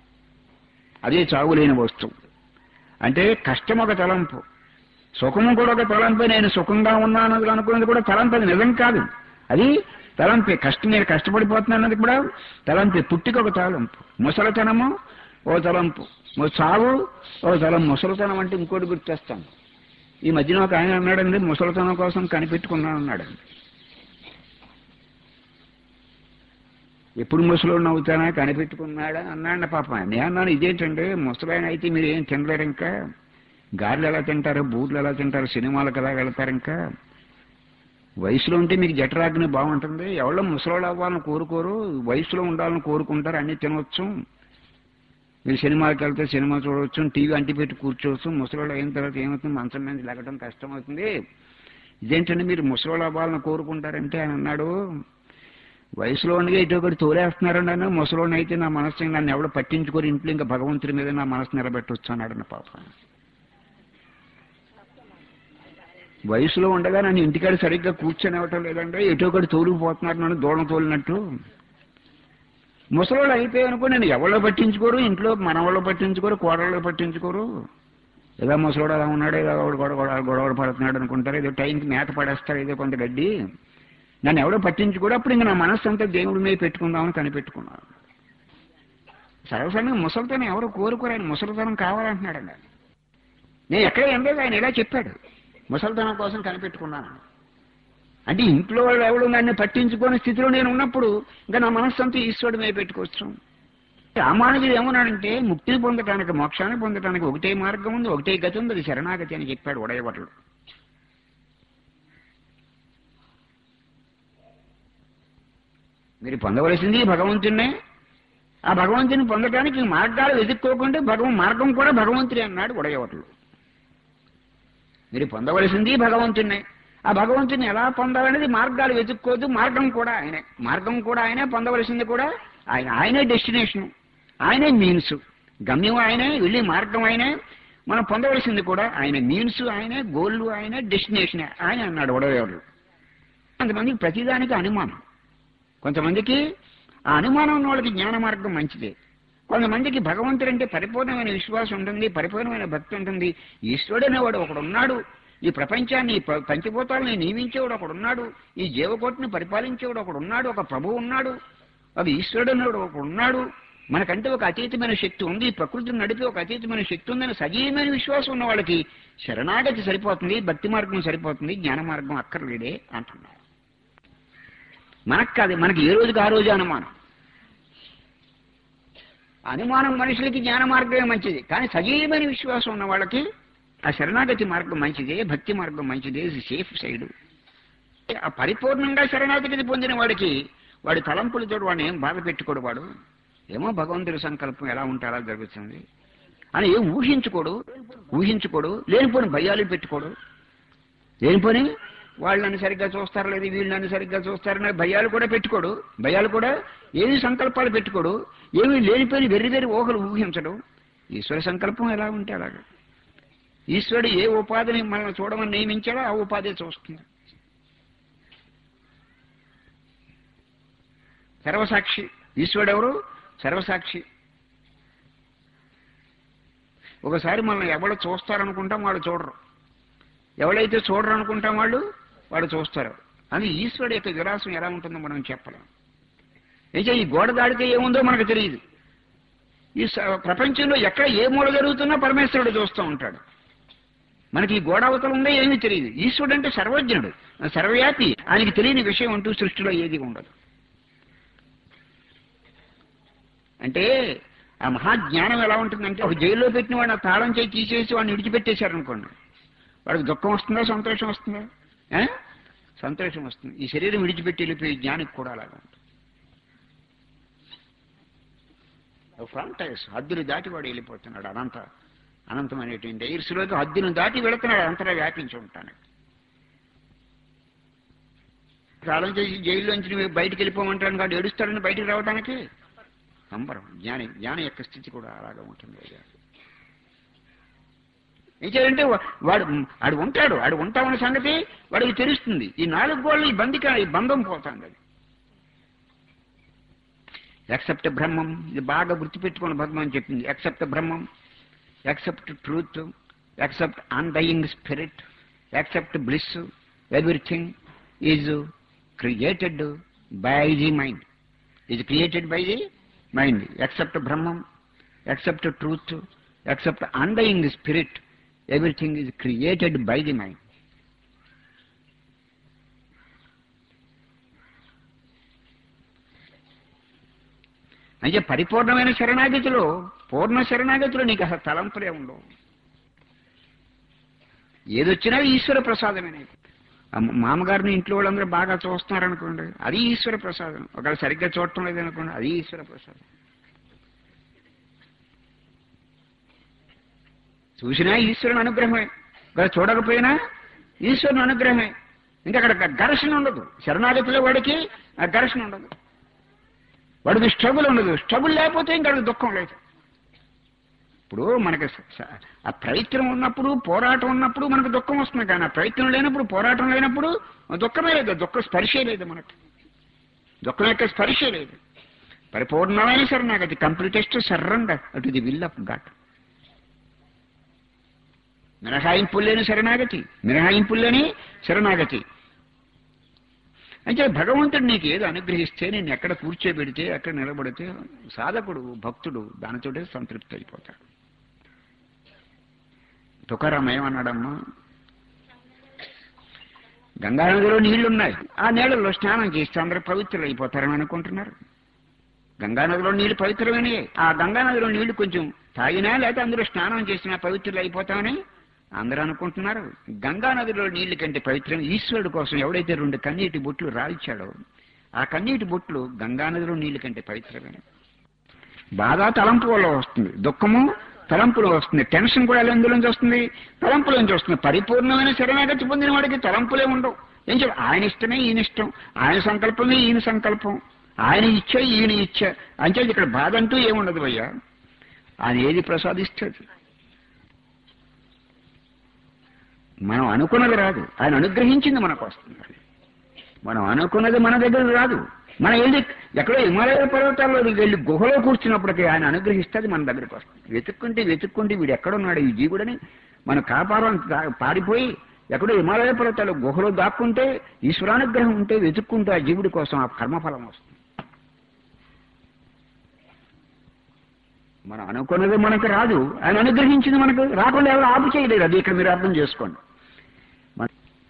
అదే చావులేని వస్తువు అంటే కష్టం ఒక తలంపు సుఖము కూడా ఒక తలంపే నేను సుఖంగా ఉన్నాను అనుకున్నది కూడా తలంపు అది నిజం కాదు అది తలంపే కష్టం నేను కష్టపడిపోతున్నాను అన్నది కూడా తలంపే పుట్టిక ఒక తలంపు ముసలితనము ఓ తలంపు ఓ చావు ఓ తలం ముసలితనం అంటే ఇంకోటి గుర్తొస్తాను ఈ మధ్యన ఒక ఆయన అన్నాడండి ముసలితనం కోసం కనిపెట్టుకున్నాను అన్నాడండి ఎప్పుడు ముసలోడిని అవుతానా కనిపెట్టుకున్నాడా అన్నాడు పాప నేను అన్నాను ఇదేంటండి ముసలాయన అయితే మీరు ఏం తినలేరు ఇంకా గారెలు ఎలా తింటారు బూర్లు ఎలా తింటారు సినిమాలకు ఎలా వెళ్తారు ఇంకా వయసులో ఉంటే మీకు జఠరాగ్ని బాగుంటుంది ఎవరో ముసలోళ్ళు అవ్వాలని కోరుకోరు వయసులో ఉండాలని కోరుకుంటారు అన్ని తినవచ్చు మీరు సినిమాకి వెళ్తే సినిమా చూడవచ్చు టీవీ అంటి పెట్టి కూర్చోవచ్చు ముసలోళ్ళు అయిన తర్వాత ఏమవుతుంది మంచం మీద లెగడం కష్టం అవుతుంది ఇదేంటంటే మీరు ముసలోళ్ళు అవ్వాలని కోరుకుంటారంటే ఆయన అన్నాడు వయసులో ఉండగా ఇటు ఒకటి తోలేస్తున్నారండి అన్న ముసలోని అయితే నా మనసు నన్ను ఎవడో పట్టించుకోరు ఇంట్లో ఇంకా భగవంతుడి మీద నా మనసు నిలబెట్టొచ్చు అన్నాడు అన్న పాప వయసులో ఉండగా నన్ను ఇంటికాడ సరిగ్గా కూర్చొని ఇవ్వటం లేదంటే ఎటో ఒకటి తోలుకుపోతున్నారు నన్ను దూడం తోలినట్టు ముసలోళ్ళు అయిపోయాయి అనుకో నేను ఎవరో పట్టించుకోరు ఇంట్లో మనవాళ్ళు పట్టించుకోరు కోడళ్ళు పట్టించుకోరు ఏదో ముసలోడు అలా ఉన్నాడు ఏదో ఒకడు గొడవ గొడవ గొడవ పడుతున్నాడు అనుకుంటారు ఏదో టైంకి మేత పడేస్తారు ఏదో కొంత గడ్డి నన్ను ఎవడో పట్టించుకోడు అప్పుడు ఇంకా నా మనస్సు అంతా దేవుడి మీద పెట్టుకుందామని కనిపెట్టుకున్నాను సర్వసాధారణంగా ముసలితనం ఎవరు కోరుకోరు ఆయన ముసలితనం కావాలంటున్నాడండి ఆయన. నేను ఎక్కడ ఏం లేదు ఆయన ఇలా చెప్పాడు ముసలితనం కోసం కనిపెట్టుకున్నాను అంటే ఇంట్లో వాళ్ళు ఎవడు నన్ను పట్టించుకోని స్థితిలో నేను ఉన్నప్పుడు ఇంకా నా మనస్సు అంతా ఈశ్వరుడి మీద పెట్టుకోవచ్చు రామానుజుడు ఏమన్నాడంటే ముక్తిని పొందటానికి మోక్షాన్ని పొందటానికి ఒకటే మార్గం ఉంది ఒకటే గతి ఉంది అది శరణాగతి అని చెప్పాడు ఉడయవట్లు మీరు పొందవలసింది భగవంతున్నే ఆ భగవంతుని పొందడానికి మార్గాలు వెతుక్కోకుండా భగవం మార్గం కూడా భగవంతుడే అన్నాడు ఉడయవట్లు మీరు పొందవలసింది భగవంతున్నే ఆ భగవంతుని ఎలా పొందాలనేది మార్గాలు వెతుక్కోదు మార్గం కూడా ఆయనే మార్గం కూడా ఆయనే పొందవలసింది కూడా ఆయన ఆయనే డెస్టినేషన్ ఆయనే మీన్స్ గమ్యం ఆయనే వెళ్ళి మార్గం ఆయనే మనం పొందవలసింది కూడా ఆయన మీన్స్ ఆయనే గోల్లు ఆయనే డెస్టినేషన్ ఆయన అన్నాడు ఉడవేవాడు కొంతమందికి ప్రతిదానికి అనుమానం కొంతమందికి ఆ అనుమానం ఉన్న వాళ్ళకి జ్ఞాన మార్గం మంచిదే కొంతమందికి భగవంతుడు అంటే పరిపూర్ణమైన విశ్వాసం ఉంటుంది పరిపూర్ణమైన భక్తి ఉంటుంది ఈశ్వరుడు అనేవాడు ఒకడు ఉన్నాడు ఈ ప్రపంచాన్ని ఈ ప- పంచభూతాలని నియమించేవాడు ఒకడు ఉన్నాడు ఈ జీవకోటిని పరిపాలించేవాడు ఒకడు ఉన్నాడు ఒక ప్రభువు ఉన్నాడు ఒక ఈశ్వరుడు అనేవాడు ఒకడు ఉన్నాడు మనకంటే ఒక అతీతమైన శక్తి ఉంది ఈ ప్రకృతిని నడిపి ఒక అతీతమైన శక్తి ఉందని సజీవమైన విశ్వాసం ఉన్న వాళ్ళకి శరణాగతి సరిపోతుంది భక్తి మార్గం సరిపోతుంది జ్ఞాన మార్గం అక్కర్లేదే అంటున్నారు మనకు కాదు మనకి ఏ రోజుకి ఆ రోజు అనుమానం అనుమానం మనుషులకి జ్ఞాన మార్గమే మంచిది కానీ సజీవమైన విశ్వాసం ఉన్న వాళ్ళకి ఆ శరణాగతి మార్గం మంచిదే భక్తి మార్గం మంచిదే ఇది సేఫ్ సైడ్ ఆ పరిపూర్ణంగా శరణాగతిని పొందిన వాడికి వాడి తలంపులతో వాడిని ఏం బాధ పెట్టుకోడు వాడు ఏమో భగవంతుడి సంకల్పం ఎలా ఉంటే అలా జరుగుతుంది అని ఏం ఊహించుకోడు ఊహించుకోడు లేనిపోని భయాలు పెట్టుకోడు లేనిపోని వాళ్ళు నన్ను సరిగ్గా చూస్తారో లేదు వీళ్ళు నన్ను సరిగ్గా చూస్తారని భయాలు కూడా పెట్టుకోడు భయాలు కూడా ఏమి సంకల్పాలు పెట్టుకోడు ఏమి లేనిపోయిన వెర్రి వెర్రి ఊహలు ఊహించడు ఈశ్వర సంకల్పం ఎలా ఉంటే అలాగా ఈశ్వరుడు ఏ ఉపాధిని మనం చూడమని నియమించాడో ఆ ఉపాధి చూస్తుంది సర్వసాక్షి ఈశ్వరుడు ఎవరు సర్వసాక్షి ఒకసారి మనం ఎవడు చూస్తారనుకుంటాం వాడు చూడరు ఎవడైతే చూడరు అనుకుంటాం వాళ్ళు వాడు చూస్తారు అని ఈశ్వరుడు యొక్క విలాసం ఎలా ఉంటుందో మనం చెప్పలేం అయితే ఈ గోడ దాడితే ఏముందో మనకు తెలియదు ఈ స- ప్రపంచంలో ఎక్కడ ఏ మూల జరుగుతున్నా పరమేశ్వరుడు చూస్తూ ఉంటాడు మనకి ఈ గోడ అవతల ఉందో ఏమీ తెలియదు ఈశ్వరుడు అంటే సర్వజ్ఞుడు సర్వవ్యాపి ఆయనకి తెలియని విషయం అంటూ సృష్టిలో ఏది ఉండదు అంటే ఆ మహాజ్ఞానం ఎలా ఉంటుందంటే ఒక జైల్లో పెట్టిన వాడిని ఆ తాళం చేయి తీసేసి వాడిని విడిచిపెట్టేశారనుకోండి వాడికి దుఃఖం వస్తుందా సంతోషం వస్తుందా ఆ? సంతోషం వస్తుంది ఈ శరీరం విడిచిపెట్టి వెళ్ళిపోయి జ్ఞానికి కూడా అలాగా ఉంటుంది ఫ్రాంటైస్ హద్దులు దాటి వాడు వెళ్ళిపోతున్నాడు అనంత అనంతమైనటువంటి ఎయిర్స్లోకి హద్దును దాటి వెళుతున్నాడు అంతటా వ్యాపించి ఉంటాను కాలం చేసి జైల్లోంచి నువ్వు బయటికి వెళ్ళిపోమంటాను కాదు ఏడుస్తాడని బయటికి రావడానికి సంబరం జ్ఞాని జ్ఞాని యొక్క స్థితి కూడా అలాగే ఉంటుంది అయ్యా. ఏం చేయాలంటే వా- వాడు వాడు ఉంటాడు వాడు ఉంటామన్న సంగతి వాడికి తెలుస్తుంది ఈ నాలుగు గోళ్ళు ఈ బందిక ఈ బంధం పోతుంది అది యాక్సెప్ట్ బ్రహ్మం ఇది బాగా గుర్తుపెట్టుకోండి భగవాన్ చెప్పింది accept Brahmam accept truth accept undying spirit accept bliss everything is created by the mind is created by the mind accept Brahmam accept truth accept undying spirit everything is created by the mind అంటే పరిపూర్ణమైన శరణాగతిలో పూర్ణ శరణాగతిలో నీకు అసలు తలంపులే ఉండవు ఏదొచ్చినా ఈశ్వర ప్రసాదమే నీకు అమ్మ- మామగారిని ఇంట్లో వాళ్ళందరూ బాగా చూస్తున్నారనుకోండి అది ఈశ్వర ప్రసాదం ఒకవేళ సరిగ్గా చూడటం లేదనుకోండి అది ఈశ్వర ప్రసాదం చూసినా ఈశ్వరుని అనుగ్రహమే ఒకవేళ చూడకపోయినా ఈశ్వరుని అనుగ్రహమే ఇంకా అక్కడ ఘర్షణ ఉండదు శరణాగతిలో వాడికి ఆ ఘర్షణ ఉండదు వాడికి స్ట్రగుల్ ఉండదు స్ట్రగుల్ లేకపోతే ఇంకా వాడికి దుఃఖం లేదు ఇప్పుడు మనకి స- స- ఆ ప్రయత్నం ఉన్నప్పుడు పోరాటం ఉన్నప్పుడు మనకు దుఃఖం వస్తుంది కానీ ఆ ప్రయత్నం లేనప్పుడు పోరాటం లేనప్పుడు దుఃఖమే లేదు దుఃఖ స్పర్శే లేదు మనకి దుఃఖం యొక్క స్పర్శే లేదు పరిపూర్ణమైన శరణాగతి completest surrender to the will of God మినహాయింపులు లేని శరణాగతి మినహాయింపులు లేని శరణాగతి అంటే భగవంతుడు నీకు ఏదో అనుగ్రహిస్తే నేను ఎక్కడ కూర్చోబెడితే ఎక్కడ నిలబడితే సాధకుడు భక్తుడు దానితోటే సంతృప్తి అయిపోతాడు తుకారాం ఏమన్నాడమ్మా గంగానదిలో నీళ్లున్నాయి ఆ నీళ్ళల్లో స్నానం చేస్తే అందరూ పవిత్రులు అయిపోతారని అనుకుంటున్నారు గంగానదిలో నీళ్లు పవిత్రమైనయే ఆ గంగానదిలో నీళ్లు కొంచెం తాగినా లేకపోతే అందులో స్నానం చేసినా పవిత్రులు అయిపోతామని అందరూ అనుకుంటున్నారు గంగా నదిలో నీళ్ల కంటే పవిత్రం ఈశ్వరుడు కోసం ఎవడైతే రెండు కన్నీటి బొట్లు రాల్చాడో ఆ కన్నీటి బొట్లు గంగానదిలో నీళ్ల కంటే పవిత్రమైన బాధ తలంపు వల్ల వస్తుంది దుఃఖము తలంపులో వస్తుంది టెన్షన్ కూడా ఎందులోంచి వస్తుంది తలంపులోంచి వస్తుంది పరిపూర్ణమైన శరణాగతి పొందిన వాడికి తలంపులే ఉండవు ఏం చెప్పి ఆయన ఇష్టమే ఈయన ఇష్టం ఆయన సంకల్పమే ఈయన సంకల్పం ఆయన ఇచ్చ ఈయన ఇచ్చ అంటే ఇక్కడ బాధ అంటూ ఏముండదు భయ్యా ఆయన ఏది ప్రసాదిస్తుంది మనం అనుకున్నది రాదు ఆయన అనుగ్రహించింది మనకు వస్తుంది మనం అనుకున్నది మన దగ్గర రాదు మనం వెళ్ళి ఎక్కడో హిమాలయ పర్వతాల్లో వెళ్ళి గుహలో కూర్చున్నప్పటికీ ఆయన అనుగ్రహిస్తుంది మన దగ్గరికి వస్తుంది వెతుక్కుంటే వెతుక్కుంటే వీడు ఎక్కడున్నాడు ఈ జీవుడని మన కాపారం పారిపోయి ఎక్కడో హిమాలయ పర్వతాలు గుహలో దాక్కుంటే ఈశ్వరానుగ్రహం ఉంటే వెతుక్కుంటే ఆ జీవుడి కోసం ఆ కర్మఫలం వస్తుంది మనం అనుకున్నది మనకు రాదు ఆయన అనుగ్రహించింది మనకు రాకుండా ఎవరు ఆపు చేయలేరు అది ఇక్కడ మీరు అర్థం చేసుకోండి మన-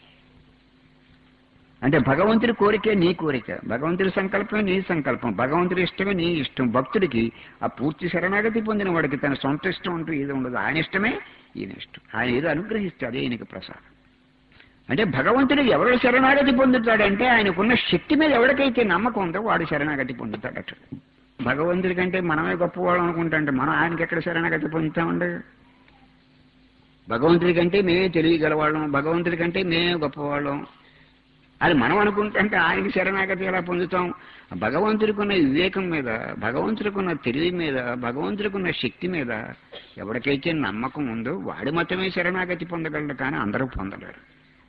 అంటే భగవంతుడి కోరికే నీ కోరిక భగవంతుడి సంకల్పమే నీ సంకల్పం భగవంతుడి ఇష్టమే నీ ఇష్టం భక్తుడికి ఆ పూర్తి శరణాగతి పొందిన వాడికి తన సొంత ఇష్టం అంటూ ఏది ఉండదు ఆయన ఇష్టమే ఈయన ఇష్టం ఆయన ఏదో అనుగ్రహిస్తే అదే ఈయనకి ప్రసాదం అంటే భగవంతుడు ఎవరు శరణాగతి పొందుతాడంటే ఆయనకున్న శక్తి మీద ఎవరికైతే నమ్మకం ఉందో వాడు శరణాగతి పొందుతాడట భగవంతుడి కంటే మనమే గొప్పవాళ్ళం అనుకుంటా అంటే మనం ఆయనకి ఎక్కడ శరణాగతి పొందుతామండి భగవంతుడి కంటే మేమే తెలియగలవాళ్ళం భగవంతుడి కంటే మేమే గొప్పవాళ్ళం అది మనం అనుకుంటుంటే ఆయనకి శరణాగతి ఎలా పొందుతాం భగవంతుడికి ఉన్న వివేకం మీద భగవంతుడికి ఉన్న తెలివి మీద భగవంతుడికి ఉన్న శక్తి మీద ఎవరికైతే నమ్మకం ఉందో వాడి మాత్రమే శరణాగతి పొందగలడు కానీ అందరూ పొందలేరు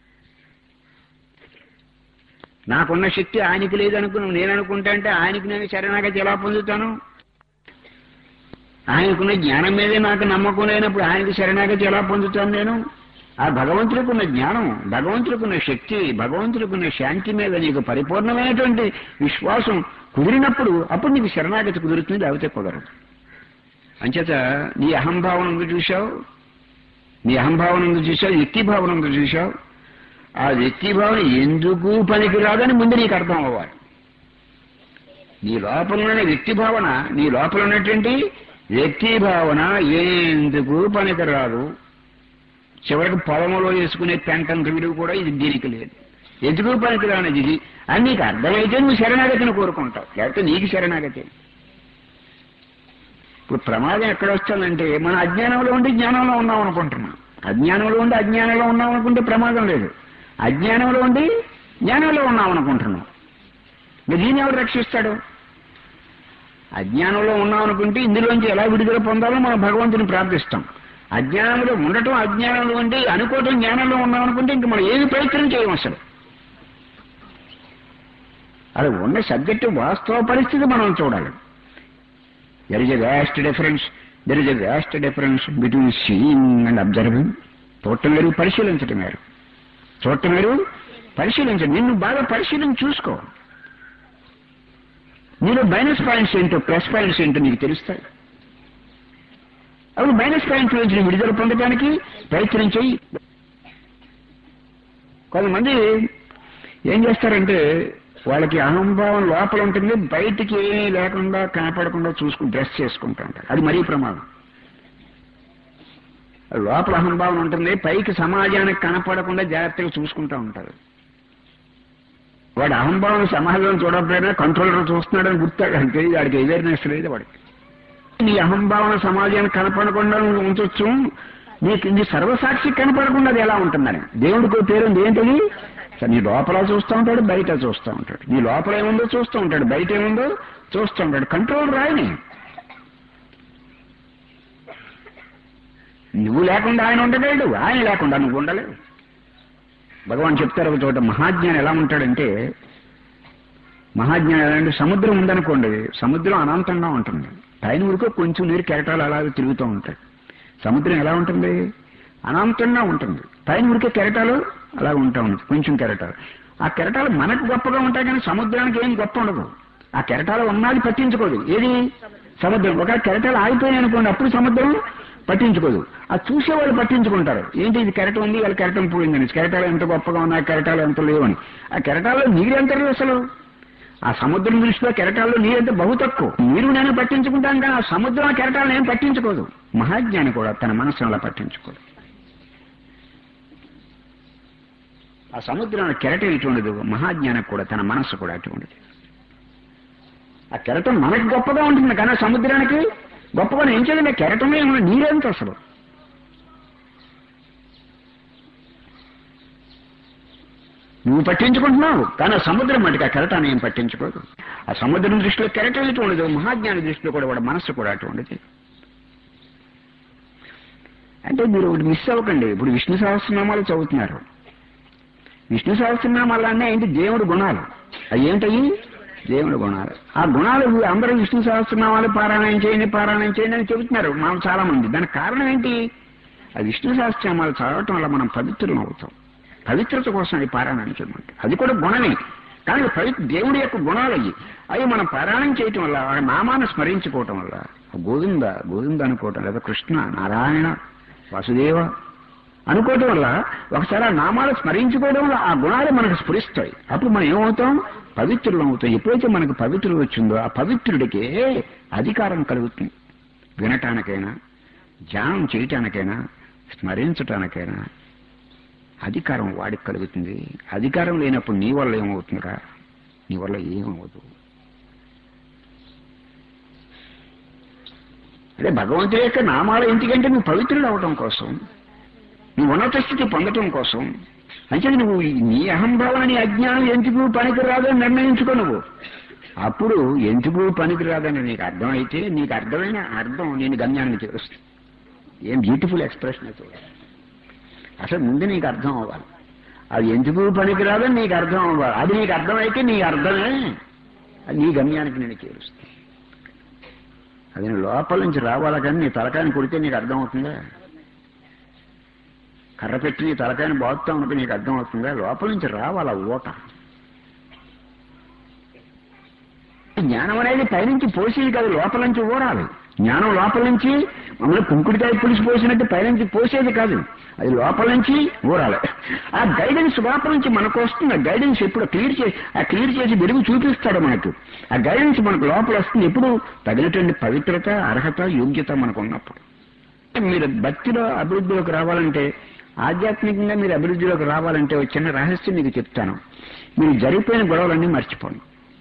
నాకున్న శక్తి ఆయనకి లేదనుకున్నాను నేను అనుకుంటా అంటే ఆయనకి నేను శరణాగతి ఎలా పొందుతాను ఆయనకున్న జ్ఞానం మీదే నాకు నమ్మకం లేనప్పుడు ఆయనకి శరణాగతి ఎలా పొందుతాను నేను ఆ భగవంతుడికి ఉన్న జ్ఞానం భగవంతుడికి ఉన్న శక్తి భగవంతుడికి ఉన్న శాంతి మీద నీకు పరిపూర్ణమైనటువంటి విశ్వాసం కుదిరినప్పుడు అప్పుడు నీకు శరణాగతి కుదురుతుంది లేకపోతే కుదరదు అంచేత నీ అహంభావన ఉంది చూశావు నీ అహంభావన ఉంది చూశావు వ్యక్తిభావన ఉంది చూశావు ఆ వ్యక్తిభావన ఎందుకు పనికి రాదని ముందు నీకు అర్థం అవ్వాలి నీ లోపల ఉన్న వ్యక్తి భావన నీ లోపల ఉన్నటువంటి వ్యక్తి భావన ఎందుకు పనికిరాదు చివరికి పొలంలో వేసుకునే పెంటం విలువ కూడా ఇది దీనికి లేదు ఎందుకు పనికిరానిది ఇది అని నీకు అర్థమైతే నువ్వు శరణాగతిని కోరుకుంటావు లేకపోతే నీకు శరణాగతి ఇప్పుడు ప్రమాదం ఎక్కడ వస్తుందంటే మన అజ్ఞానంలో ఉండి జ్ఞానంలో ఉన్నాం అనుకుంటున్నాం అజ్ఞానంలో ఉండి అజ్ఞానంలో ఉన్నాం అనుకుంటే ప్రమాదం లేదు అజ్ఞానంలో ఉండి జ్ఞానంలో ఉన్నాం అనుకుంటున్నాం మరి దీన్ని ఎవరు రక్షిస్తాడు అజ్ఞానంలో ఉన్నాం అనుకుంటే ఇందులోంచి ఎలా విడుదల పొందాలో మనం భగవంతుని ప్రార్థిస్తాం అజ్ఞానంలో ఉండటం అజ్ఞానంలో ఉండి అనుకోవటం జ్ఞానంలో ఉన్నాం అనుకుంటే ఇంక మనం ఏమి ప్రయత్నం చేయం అసలు అది ఉన్న సబ్జెక్టు వాస్తవ పరిస్థితి మనం చూడాలి there is a vast difference there is a vast difference between seeing and observing చూడటం వేరు పరిశీలించటం వేరు చూడటం వేరు పరిశీలించండి నిన్ను బాగా పరిశీలించి చూసుకో నీలో మైనస్ పాయింట్స్ ఏంటో ప్లస్ పాయింట్స్ ఏంటో నీకు తెలుస్తాయి అప్పుడు మైనస్ పాయింట్స్ నుంచి నువ్వు విడుదల పొందడానికి ప్రయత్నం చెయ్యి కొంతమంది ఏం చేస్తారంటే వాళ్ళకి అహంభావం లోపల ఉంటుంది బయటికి ఏమీ లేకుండా కనపడకుండా చూసుకుని డ్రెస్ చేసుకుంటూ ఉంటారు అది మరీ ప్రమాదం లోపల అహంభావం ఉంటుంది పైకి సమాజానికి కనపడకుండా జాగ్రత్తగా చూసుకుంటూ ఉంటారు వాడు అహంభావం సమాజం చూడకపోయినా కంట్రోలర్ చూస్తున్నాడని గుర్తాడు అంటే వాడికి అవేర్నెస్ లేదు వాడికి నీ అహంభావన సమాజానికి కనపడకుండా నువ్వు ఉంచొచ్చు నీకు నీ సర్వసాక్షి కనపడకుండా అది ఎలా ఉంటుందని దేవుడికి పేరు ఉంది ఏంటది సరే నీ లోపల చూస్తూ ఉంటాడు బయట చూస్తూ ఉంటాడు నీ లోపల ఏముందో చూస్తూ ఉంటాడు బయట ఏముందో చూస్తూ ఉంటాడు కంట్రోల్ రాయని నువ్వు లేకుండా ఆయన ఉండలేడు ఆయన లేకుండా నువ్వు ఉండలేవు భగవాన్ చెప్తారు ఒక చోట మహాజ్ఞానం ఎలా ఉంటాడంటే మహాజ్ఞానం ఎలా అంటే సముద్రం ఉందనుకోండి సముద్రం అనంతంగా ఉంటుంది పైన ఊరికో కొంచెం నీరు కెరటాలు అలాగే తిరుగుతూ ఉంటాయి సముద్రం ఎలా ఉంటుంది అనంతంగా ఉంటుంది పైన ఊరికే కెరటాలు అలా ఉంటా ఉంటుంది కొంచెం కెరటాలు ఆ కెరటాలు మనకు గొప్పగా ఉంటాయి కానీ సముద్రానికి ఏం గొప్ప ఉండదు ఆ కెరటాలు ఉన్నది పట్టించుకోదు ఏది సముద్రం ఒక కెరటాలు ఆగిపోయినాయి అనుకోండి అప్పుడు సముద్రం పట్టించుకోదు ఆ చూసేవాళ్ళు పట్టించుకుంటారు ఏంటి ఇది కెరటం ఉంది వాళ్ళ కెరటం పోయిందని కెరటాలు ఎంత గొప్పగా ఉన్నాయి కెరటాలు ఎంత లేవని ఆ కెరటాల్లో నీరు ఎంత లేదు అసలు ఆ సముద్రం దృష్టిలో కెరటాల్లో నీరంటే బహు తక్కువ నీరు నేను పట్టించుకుంటాను కానీ ఆ సముద్రం ఆ కెరటాలను ఏం పట్టించుకోదు మహాజ్ఞాని కూడా తన మనసును అలా పట్టించుకోదు ఆ సముద్రం కెరటం ఇటువంటిది మహాజ్ఞానికి కూడా తన మనస్సు కూడా అటువంటిది ఆ కెరటం మనకి గొప్పగా ఉంటుంది కానీ ఆ సముద్రానికి గొప్పగా ఏం చేయాలి కెరటమే ఏమన్నా నీరెంత అసలు నువ్వు పట్టించుకుంటున్నావు కానీ ఆ సముద్రం మటుకు ఆ కెరటాన్ని ఏం పట్టించుకోదు ఆ సముద్రం దృష్టిలో కెరటం ఇటువంటిది మహాజ్ఞాని దృష్టిలో కూడా వాడు మనస్సు కూడా అటువంటిది అంటే మీరు ఒకటి మిస్ అవ్వకండి ఇప్పుడు విష్ణు సహస్రనామాలు చదువుతున్నారు విష్ణు సహస్రనామాలు అన్నీ ఏంటి దేవుడి గుణాలు అవి ఏంటవి దేవుడి గుణాలు ఆ గుణాలు అందరూ విష్ణు సహస్రనామాలు పారాయణం చేయండి పారాయణం చేయండి అని చెబుతున్నారు మనం చాలా మంది దానికి కారణం ఏంటి ఆ విష్ణు సహస్రనామాలు చదవటం వల్ల మనం పవిత్రులం అవుతాం పవిత్రత కోసం అది పారాయణం చేయమంటే అది కూడా గుణమే కానీ పవిత్ర దేవుడి యొక్క గుణాలు అవి అవి మనం పారాయణం చేయటం వల్ల ఆ నామాన్ని స్మరించుకోవటం వల్ల గోవింద గోవింద అనుకోవటం లేదా కృష్ణ నారాయణ వాసుదేవ అనుకోవటం వల్ల ఒకసారి ఆ నామాలు స్మరించుకోవడం వల్ల ఆ గుణాలు మనకు స్ఫురిస్తాయి అప్పుడు మనం ఏమవుతాం పవిత్రులు అవుతాం ఎప్పుడైతే మనకు పవిత్రులు వచ్చిందో ఆ పవిత్రుడికే అధికారం కలుగుతుంది వినటానికైనా ధ్యానం చేయటానికైనా స్మరించటానికైనా అధికారం వాడికి కలుగుతుంది అధికారం లేనప్పుడు నీ వల్ల ఏమవుతుందిరా నీ వల్ల ఏమవుతుంది అదే భగవంతుడి యొక్క నామాల ఎందుకంటే నువ్వు పవిత్రుడు అవటం కోసం నువ్వు ఉన్నత స్థితి పొందటం కోసం అంటే నువ్వు ఈ- నీ అహంభావన నీ అజ్ఞానం ఎందుకు పనికిరాదని నిర్ణయించుకో నువ్వు అప్పుడు ఎందుకు పనికిరాదని నీకు అర్థమైతే నీకు అర్థమైన అర్థం నేను గమ్యాన్ని చేస్తుంది ఏం బ్యూటిఫుల్ ఎక్స్ప్రెషన్ అయితే అసలు ముందు నీకు అర్థం అవ్వాలి అది ఎందుకు పనికిరాదని నీకు అర్థం అవ్వాలి అది నీకు అర్థమైతే నీ అర్థమే అది నీ గమ్యానికి నేను చేరుస్తాను అది నీ లోపల నుంచి రావాలా కానీ నీ తలకాయని కొడితే నీకు అర్థం అవుతుందా కర్ర పెట్టి నీ తలకాయని బాగుతా ఉన్నప్పుడు నీకు అర్థం అవుతుందా లోపల నుంచి రావాలా ఓట జ్ఞానం అనేది పైనుంచి పోసేది కాదు లోపల నుంచి ఊరాలి జ్ఞానం లోపల నుంచి మమ్మల్ని కుంకుడికాయ పులిసి పోసినట్టు పైనుంచి పోసేది కాదు అది లోపల నుంచి ఊరాలి ఆ గైడెన్స్ లోపల నుంచి మనకు వస్తుంది ఆ గైడెన్స్ ఎప్పుడు క్లియర్ చేసి ఆ క్లియర్ చేసి వెలుగు చూపిస్తాడు మనకు ఆ గైడెన్స్ మనకు లోపల వస్తుంది ఎప్పుడు తగినటువంటి పవిత్రత అర్హత యోగ్యత మనకు ఉన్నప్పుడు మీరు భక్తిలో అభివృద్ధిలోకి రావాలంటే ఆధ్యాత్మికంగా మీరు అభివృద్ధిలోకి రావాలంటే ఒక చిన్న రహస్యం మీకు చెప్తాను మీరు జరిగిపోయిన గొడవలన్నీ మర్చిపోండి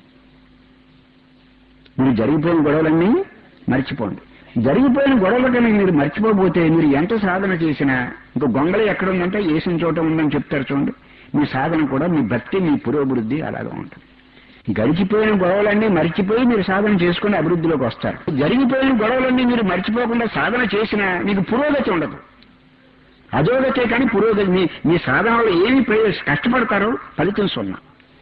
మీరు జరిగిపోయిన గొడవలన్నీ మర్చిపోండి జరిగిపోయిన గొడవల కన్నా మీరు మర్చిపోకపోతే మీరు ఎంత సాధన చేసినా ఇంకో గొంగళి ఎక్కడ ఉందంటే వేసిన చోట ఉందని చెప్తారు చూడండి మీ సాధన కూడా మీ భక్తి మీ పురోభివృద్ధి అలాగే ఉంటుంది గడిచిపోయిన గొడవలన్నీ మర్చిపోయి మీరు సాధన చేసుకుని అభివృద్ధిలోకి వస్తారు జరిగిపోయిన గొడవలన్నీ మీరు మర్చిపోకుండా సాధన చేసినా మీకు పురోగతి ఉండదు అధోగతే కానీ పురోగతి మీ మీ సాధనలో ఏమి ప్రయోజనం కష్టపడతారో ఫలితం సున్నా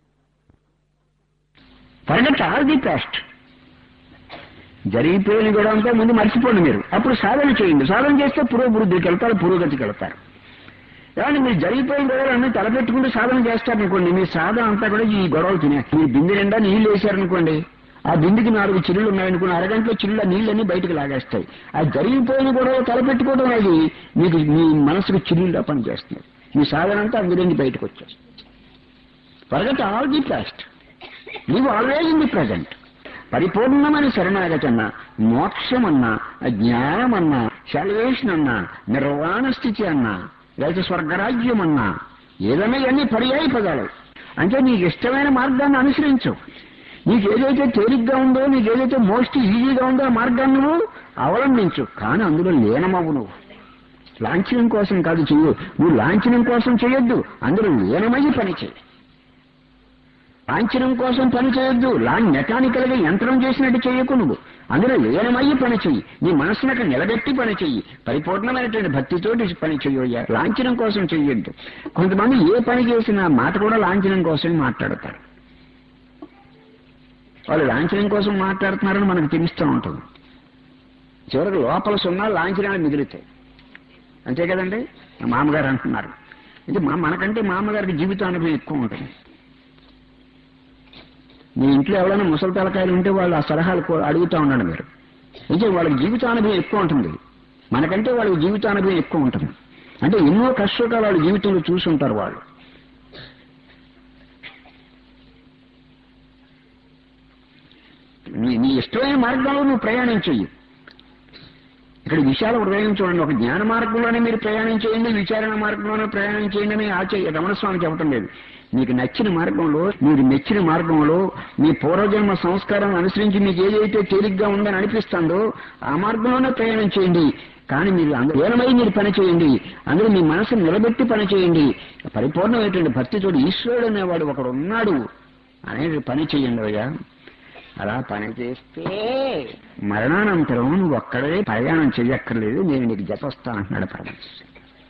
ఫర్గెట్ ఆల్ ది పాస్ట్ జరిగిపోయిన గొడవంతా ముందు మర్చిపోండి మీరు అప్పుడు సాధన చేయండి సాధన చేస్తే పురోభివృద్ధికి వెళ్తారు పురోగతికి వెళ్తారు ఏమంటే మీరు జరిగిపోయిన గొడవలు అన్ని తలపెట్టుకుంటూ సాధన చేస్తారనుకోండి మీ సాధన అంతా కూడా ఈ గొడవలు తినే మీ బిందె నిండా నీళ్లు వేశారనుకోండి ఆ బిందెకి నాలుగు చిల్లులు ఉన్నాయనుకుని అరగంటలో చిల్లు ఆ నీళ్ళన్నీ బయటకు లాగేస్తాయి ఆ జరిగిపోయిన గొడవ తలపెట్టుకోవడం అనేది మీకు మీ మనసుకు చిల్లులా పనిచేస్తుంది మీ సాధన అంతా అందులోంచి బయటకు వచ్చేస్తుంది ఫర్గట్ ఆల్ ది పాస్ట్ నీవు ఆల్వేజ్ ఇన్ ది ప్రజెంట్ పరిపూర్ణమైన శరణాగతన్నా మోక్షమన్నా జ్ఞానమన్నా సెలవేషన్ అన్నా నిర్వాణ స్థితి అన్నా లేకపోతే స్వర్గరాజ్యం అన్నా ఏదైనా ఇవన్నీ పర్యాయ పదాలు అంటే నీకు ఇష్టమైన మార్గాన్ని అనుసరించు నీకు ఏదైతే తేలిగ్గా ఉందో నీకు ఏదైతే మోస్ట్ ఈజీగా ఉందో ఆ మార్గాన్ని నువ్వు అవలంబించు కానీ అందులో లీనమవు నువ్వు లాంఛనం కోసం కాదు చెయ్యు నువ్వు లాంఛనం కోసం చేయొద్దు అందులో లీనమయ్యి పని చేయి లాంఛనం కోసం పని చేయొద్దు లాంగ్ మెకానికల్ గా యంత్రం చేసినట్టు చేయకు నువ్వు అందులో లీనమయ్యి పని చెయ్యి నీ మనసునకు నిలబెట్టి పని చెయ్యి పరిపూర్ణమైనటువంటి భక్తితోటి పని చెయ్యొయ్యా లాంఛనం కోసం చెయ్యొద్దు కొంతమంది ఏ పని చేసినా మాట కూడా లాంఛనం కోసం మాట్లాడతారు వాళ్ళు లాంఛనం కోసం మాట్లాడుతున్నారని మనకు తెలుస్తూ ఉంటుంది చివరికి లోపల సున్నా లాంఛనాలు మిగులుతాయి అంతే కదండి మా మామగారు అంటున్నారు ఇది మా మనకంటే మామగారికి జీవితానుభవం ఎక్కువ ఉంటుంది మీ ఇంట్లో ఎవరైనా ముసలి తలకాయలు ఉంటే వాళ్ళు ఆ సలహాలు కో- అడుగుతా ఉండండి మీరు అయితే వాళ్ళకి జీవితానుభవం ఎక్కువ ఉంటుంది మనకంటే వాళ్ళకి జీవితానుభవం ఎక్కువ ఉంటుంది అంటే ఎన్నో కష్టకాలు వాళ్ళ జీవితంలో చూసి ఉంటారు వాళ్ళు నీ నీ ఇష్టమైన మార్గంలో నువ్వు ప్రయాణం చెయ్యి ఇక్కడ విశాల హృదయం చూడండి ఒక జ్ఞాన మార్గంలోనే మీరు ప్రయాణం చేయండి విచారణ మార్గంలోనే ప్రయాణం చేయండి అని ఆచార్య రమణస్వామి చెప్పటం లేదు మీకు నచ్చిన మార్గంలో మీరు మెచ్చిన మార్గంలో మీ పూర్వజన్మ సంస్కారం అనుసరించి మీకు ఏదైతే తేలిగ్గా ఉందని అనిపిస్తుందో ఆ మార్గంలోనే ప్రయాణం చేయండి కానీ మీరు అందులో లీనమై మీరు పని చేయండి అందులో మీ మనసు నిలబెట్టి పని చేయండి పరిపూర్ణమైనటువంటి భక్తితో ఈశ్వరుడు అనేవాడు ఒకడు ఉన్నాడు అనేది పని చేయండి అయ్యా అలా పని చేస్తే మరణానంతరం నువ్వు ఒక్కడే ప్రయాణం చెయ్యక్కర్లేదు నేను నీకు జత వస్తానంటున్నాడు పరమేశ్వరుడు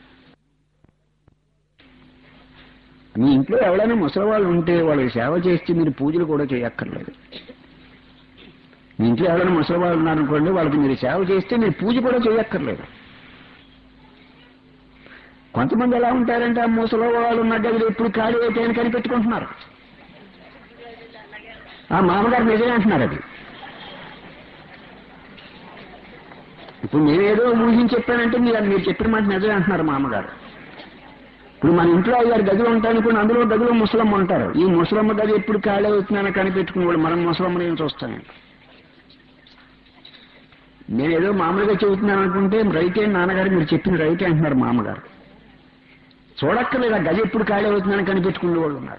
మీ ఇంట్లో ఎవరైనా ముసలి వాళ్ళు ఉంటే వాళ్ళకి సేవ చేస్తే మీరు పూజలు కూడా చేయక్కర్లేదు మీ ఇంట్లో ఎవరైనా ముసలి వాళ్ళు ఉన్నారనుకోండి వాళ్ళకి మీరు సేవ చేస్తే మీరు పూజ కూడా చేయక్కర్లేదు కొంతమంది ఎలా ఉంటారంటే ఆ ముసలి వాళ్ళు ఉన్న గదిలో ఎప్పుడు ఖాళీ అయితే అని కనిపెట్టుకుంటున్నారు ఆ మామగారు నిజమే అంటున్నారు అది ఇప్పుడు నేనేదో ఊహించి చెప్పానంటే మీరు మీరు చెప్పిన మాట నిజమే అంటున్నారు మా అమ్మగారు ఇప్పుడు మన ఇంట్లో ఐదారు గదులు ఉంటాయనుకోండి అందులో గదిలో ముసలమ్మ ఉంటారు ఈ ముసలమ్మ గది ఎప్పుడు ఖాళీ అవుతుందని కనిపెట్టుకుని వాళ్ళు మనం ముసలమ్మని ఏం చూస్తాను నేను ఏదో మామూలుగా చెబుతున్నాను అనుకుంటే రైతే నాన్నగారు మీరు చెప్పిన రైతే అంటున్నారు మా అమ్మగారు చూడక్కర్లేదు ఆ గది ఎప్పుడు ఖాళీ అవుతుందని కనిపెట్టుకునే వాళ్ళు ఉన్నారు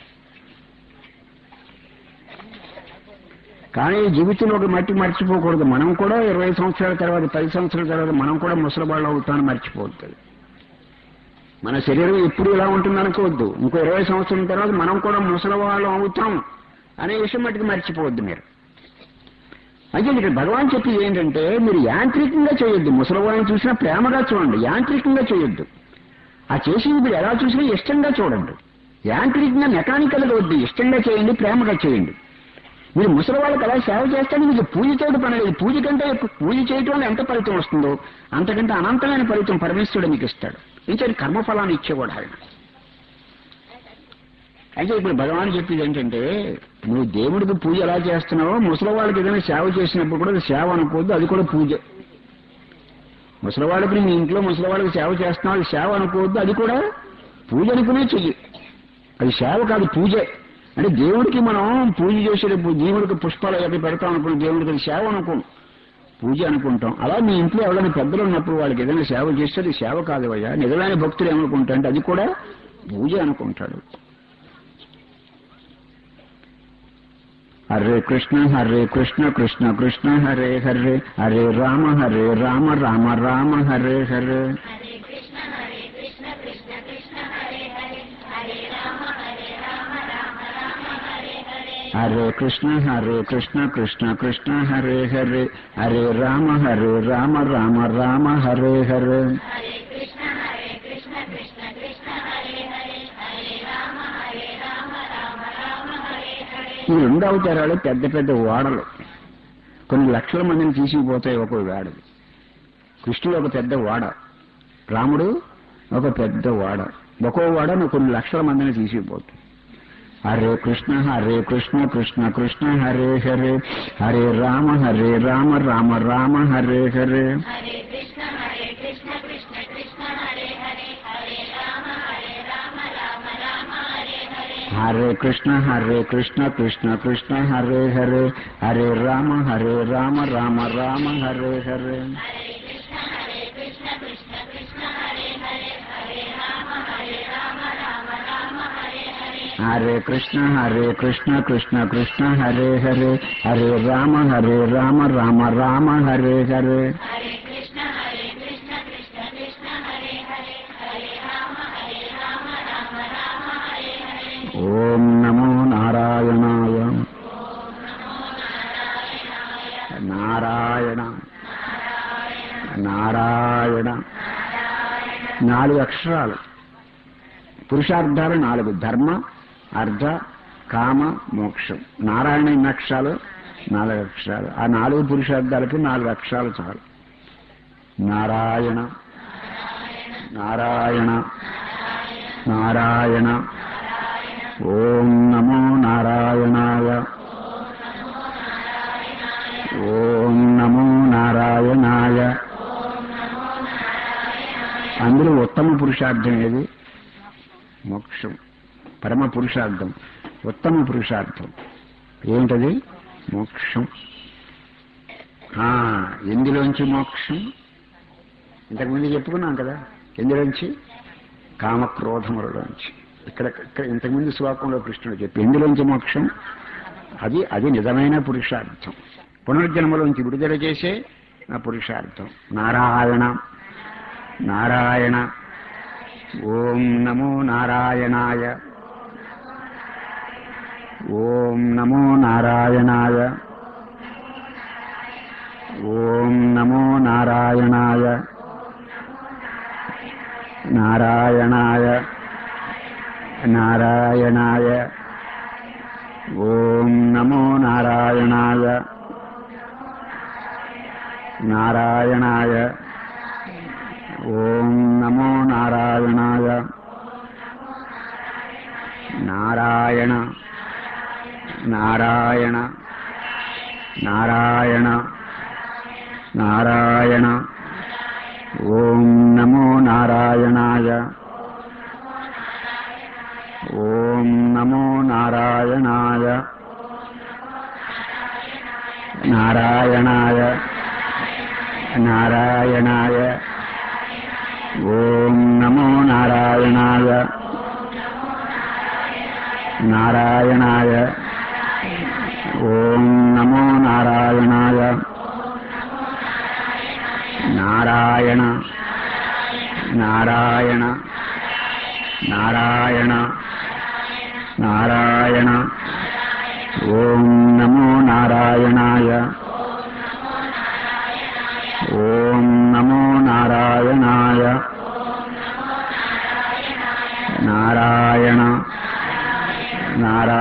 కానీ జీవితంలో ఒక మట్టి మర్చిపోకూడదు మనం కూడా ఇరవై సంవత్సరాల తర్వాత పది సంవత్సరాల తర్వాత మనం కూడా ముసలివాళ్ళు అవుతామని మర్చిపోతుంది మన శరీరం ఎప్పుడు ఇలా ఉంటుంది అనుకోవద్దు ఇంకో ఇరవై సంవత్సరాల తర్వాత మనం కూడా ముసలివాళ్ళం అవుతాం అనే విషయం మట్టుకు మర్చిపోవద్దు మీరు అయితే ఇక్కడ భగవాన్ చెప్పింది ఏంటంటే మీరు యాంత్రికంగా చేయొద్దు ముసలివాళ్ళని చూసినా ప్రేమగా చూడండి యాంత్రికంగా చేయొద్దు ఆ చేసింది మీరు ఎలా చూసినా ఇష్టంగా చూడండి యాంత్రికంగా మెకానికల్గా వద్దు ఇష్టంగా చేయండి ప్రేమగా చేయండి మీరు ముసలి వాళ్ళకి అలా సేవ చేస్తే మీకు పూజతోటి పని లేదు పూజ కంటే ఎక్కువ పూజ చేయటం వల్ల ఎంత ఫలితం వస్తుందో అంతకంటే అనంతమైన ఫలితం పరమేశ్వరుడు మీకు ఇస్తాడు ఇంకేది కర్మఫలాన్ని ఇచ్చేవాడు ఆయన అయితే ఇప్పుడు భగవాన్ చెప్పేది ఏంటంటే నువ్వు దేవుడికి పూజ ఎలా చేస్తున్నావో ముసలి వాళ్ళకి ఏదైనా సేవ చేసినప్పుడు కూడా అది సేవ అనుకోవద్దు అది కూడా పూజ ముసలి వాళ్ళకి నీ ఇంట్లో ముసలి వాళ్ళకి సేవ చేస్తున్నావు అది సేవ అనుకోవద్దు అది కూడా పూజ అనుకునే చెయ్యి అది సేవ కాదు పూజే అంటే దేవుడికి మనం పూజ చేసేటప్పుడు దేవుడికి పుష్పాలు ఎక్కడ పెడతాం అనుకున్న దేవుడికి అది సేవ అనుకోం పూజ అనుకుంటాం అలా మీ ఇంట్లో ఎవరైనా పెద్దలు ఉన్నప్పుడు వాళ్ళకి ఏదైనా సేవ చేస్తే అది సేవ కాదు అయ్యా నిజమైన భక్తులు ఏమనుకుంటా అంటే అది కూడా పూజ అనుకుంటాడు హరే కృష్ణ హరే కృష్ణ కృష్ణ కృష్ణ హరే హరే హరే రామ హరే రామ రామ రామ హరే హరే హరే కృష్ణ హరే కృష్ణ కృష్ణ కృష్ణ హరే హరే హరే రామ హరే రామ రామ రామ హరే హరే హరే కృష్ణ హరే కృష్ణ కృష్ణ కృష్ణ హరే హరే హరే రామ హరే రామ రామ రామ హరే హరే హరే కృష్ణ హరే కృష్ణ కృష్ణ కృష్ణ హరే హరే హరే రామ హరే రామ రామ రామ హరే హరే ఈ రెండు అవతారాలు పెద్ద పెద్ద ఓడలు కొన్ని లక్షల మందిని తీసుకుపోతాయి ఒక వేడ కృష్ణుడు ఒక పెద్ద వాడ రాముడు ఒక పెద్ద వాడ ఒక్కో వాడ కొన్ని లక్షల మందిని తీసుకుపోతుంది హరే కృష్ణ హరే కృష్ణ కృష్ణ కృష్ణ హరే హరే హరే రామ హరే రామ రామ రామ హరే హరే హరే కృష్ణ హరే కృష్ణ కృష్ణ కృష్ణ హరే హరే హరే రామ హరే రామ రామ రామ హరే హరే హరే కృష్ణ హరే కృష్ణ కృష్ణ కృష్ణ హరే హరే హరే రామ హరే రామ రామ రామ హరే హరే హరే కృష్ణ హరే కృష్ణ కృష్ణ కృష్ణ హరే హరే హరే రామ హరే రామ రామ రామ హరే హరే హరే కృష్ణ హరే కృష్ణ కృష్ణ కృష్ణ హరే హరే హరే రామ హరే రామ రామ రామ హరే హరే హరే కృష్ణ హరే కృష్ణ కృష్ణ కృష్ణ హరే హరే హరే రామ హరే రామ రామ రామ హరే హరే ఓం నమో నారాయణాయ నారాయణ నారాయణ నాలుగు అక్షరాలు పురుషార్థాలు నాలుగు ధర్మ అర్థ కామ మోక్షం నారాయణ ఎన్ని అక్షరాలు నాలుగు అక్షరాలు ఆ నాలుగు పురుషార్థాలకి నాలుగు అక్షరాలు చాలు నారాయణ నారాయణ నారాయణ ఓం నమో నారాయణాయ ఓం నమో నారాయణాయ అందులో ఉత్తమ పురుషార్థం ఏది మోక్షం పరమ పురుషార్థం ఉత్తమ పురుషార్థం ఏంటది మోక్షం ఆ, ఎందులోంచి మోక్షం ఇంతకుముందు చెప్పుకున్నాం కదా ఎందులోంచి కామక్రోధములలోంచి ఇక్కడ ఇక్కడ ఇంతకుముందు శ్లోకంలో కృష్ణుడు చెప్పి ఎందులోంచి మోక్షం అది అది నిజమైన పురుషార్థం పునర్జన్మలోంచి విడుదల చేసే నా పురుషార్థం నారాయణ నారాయణ ఓం నమో నారాయణాయ ఓం నమో నారాయణాయ ఓం నమో నారాయణాయ నారాయణాయ నారాయణాయ ఓం నమో నారాయణాయ నారాయణాయ ఓం నమో నారాయణాయ నారాయణ నారాయణ నారాయణ నారాయణ ఓం నమో నారాయణాయ ఓం నమో నారాయణాయ నారాయణాయ నారాయణాయ ఓం నమో నారాయణాయ నారాయణాయ ఓం నమో నారాయణాయ నారాయణ నారాయణ నారాయణ నారాయణ ఓం నమో నారాయణాయ ఓం నమో నారాయణాయ నారాయణ నారాయణ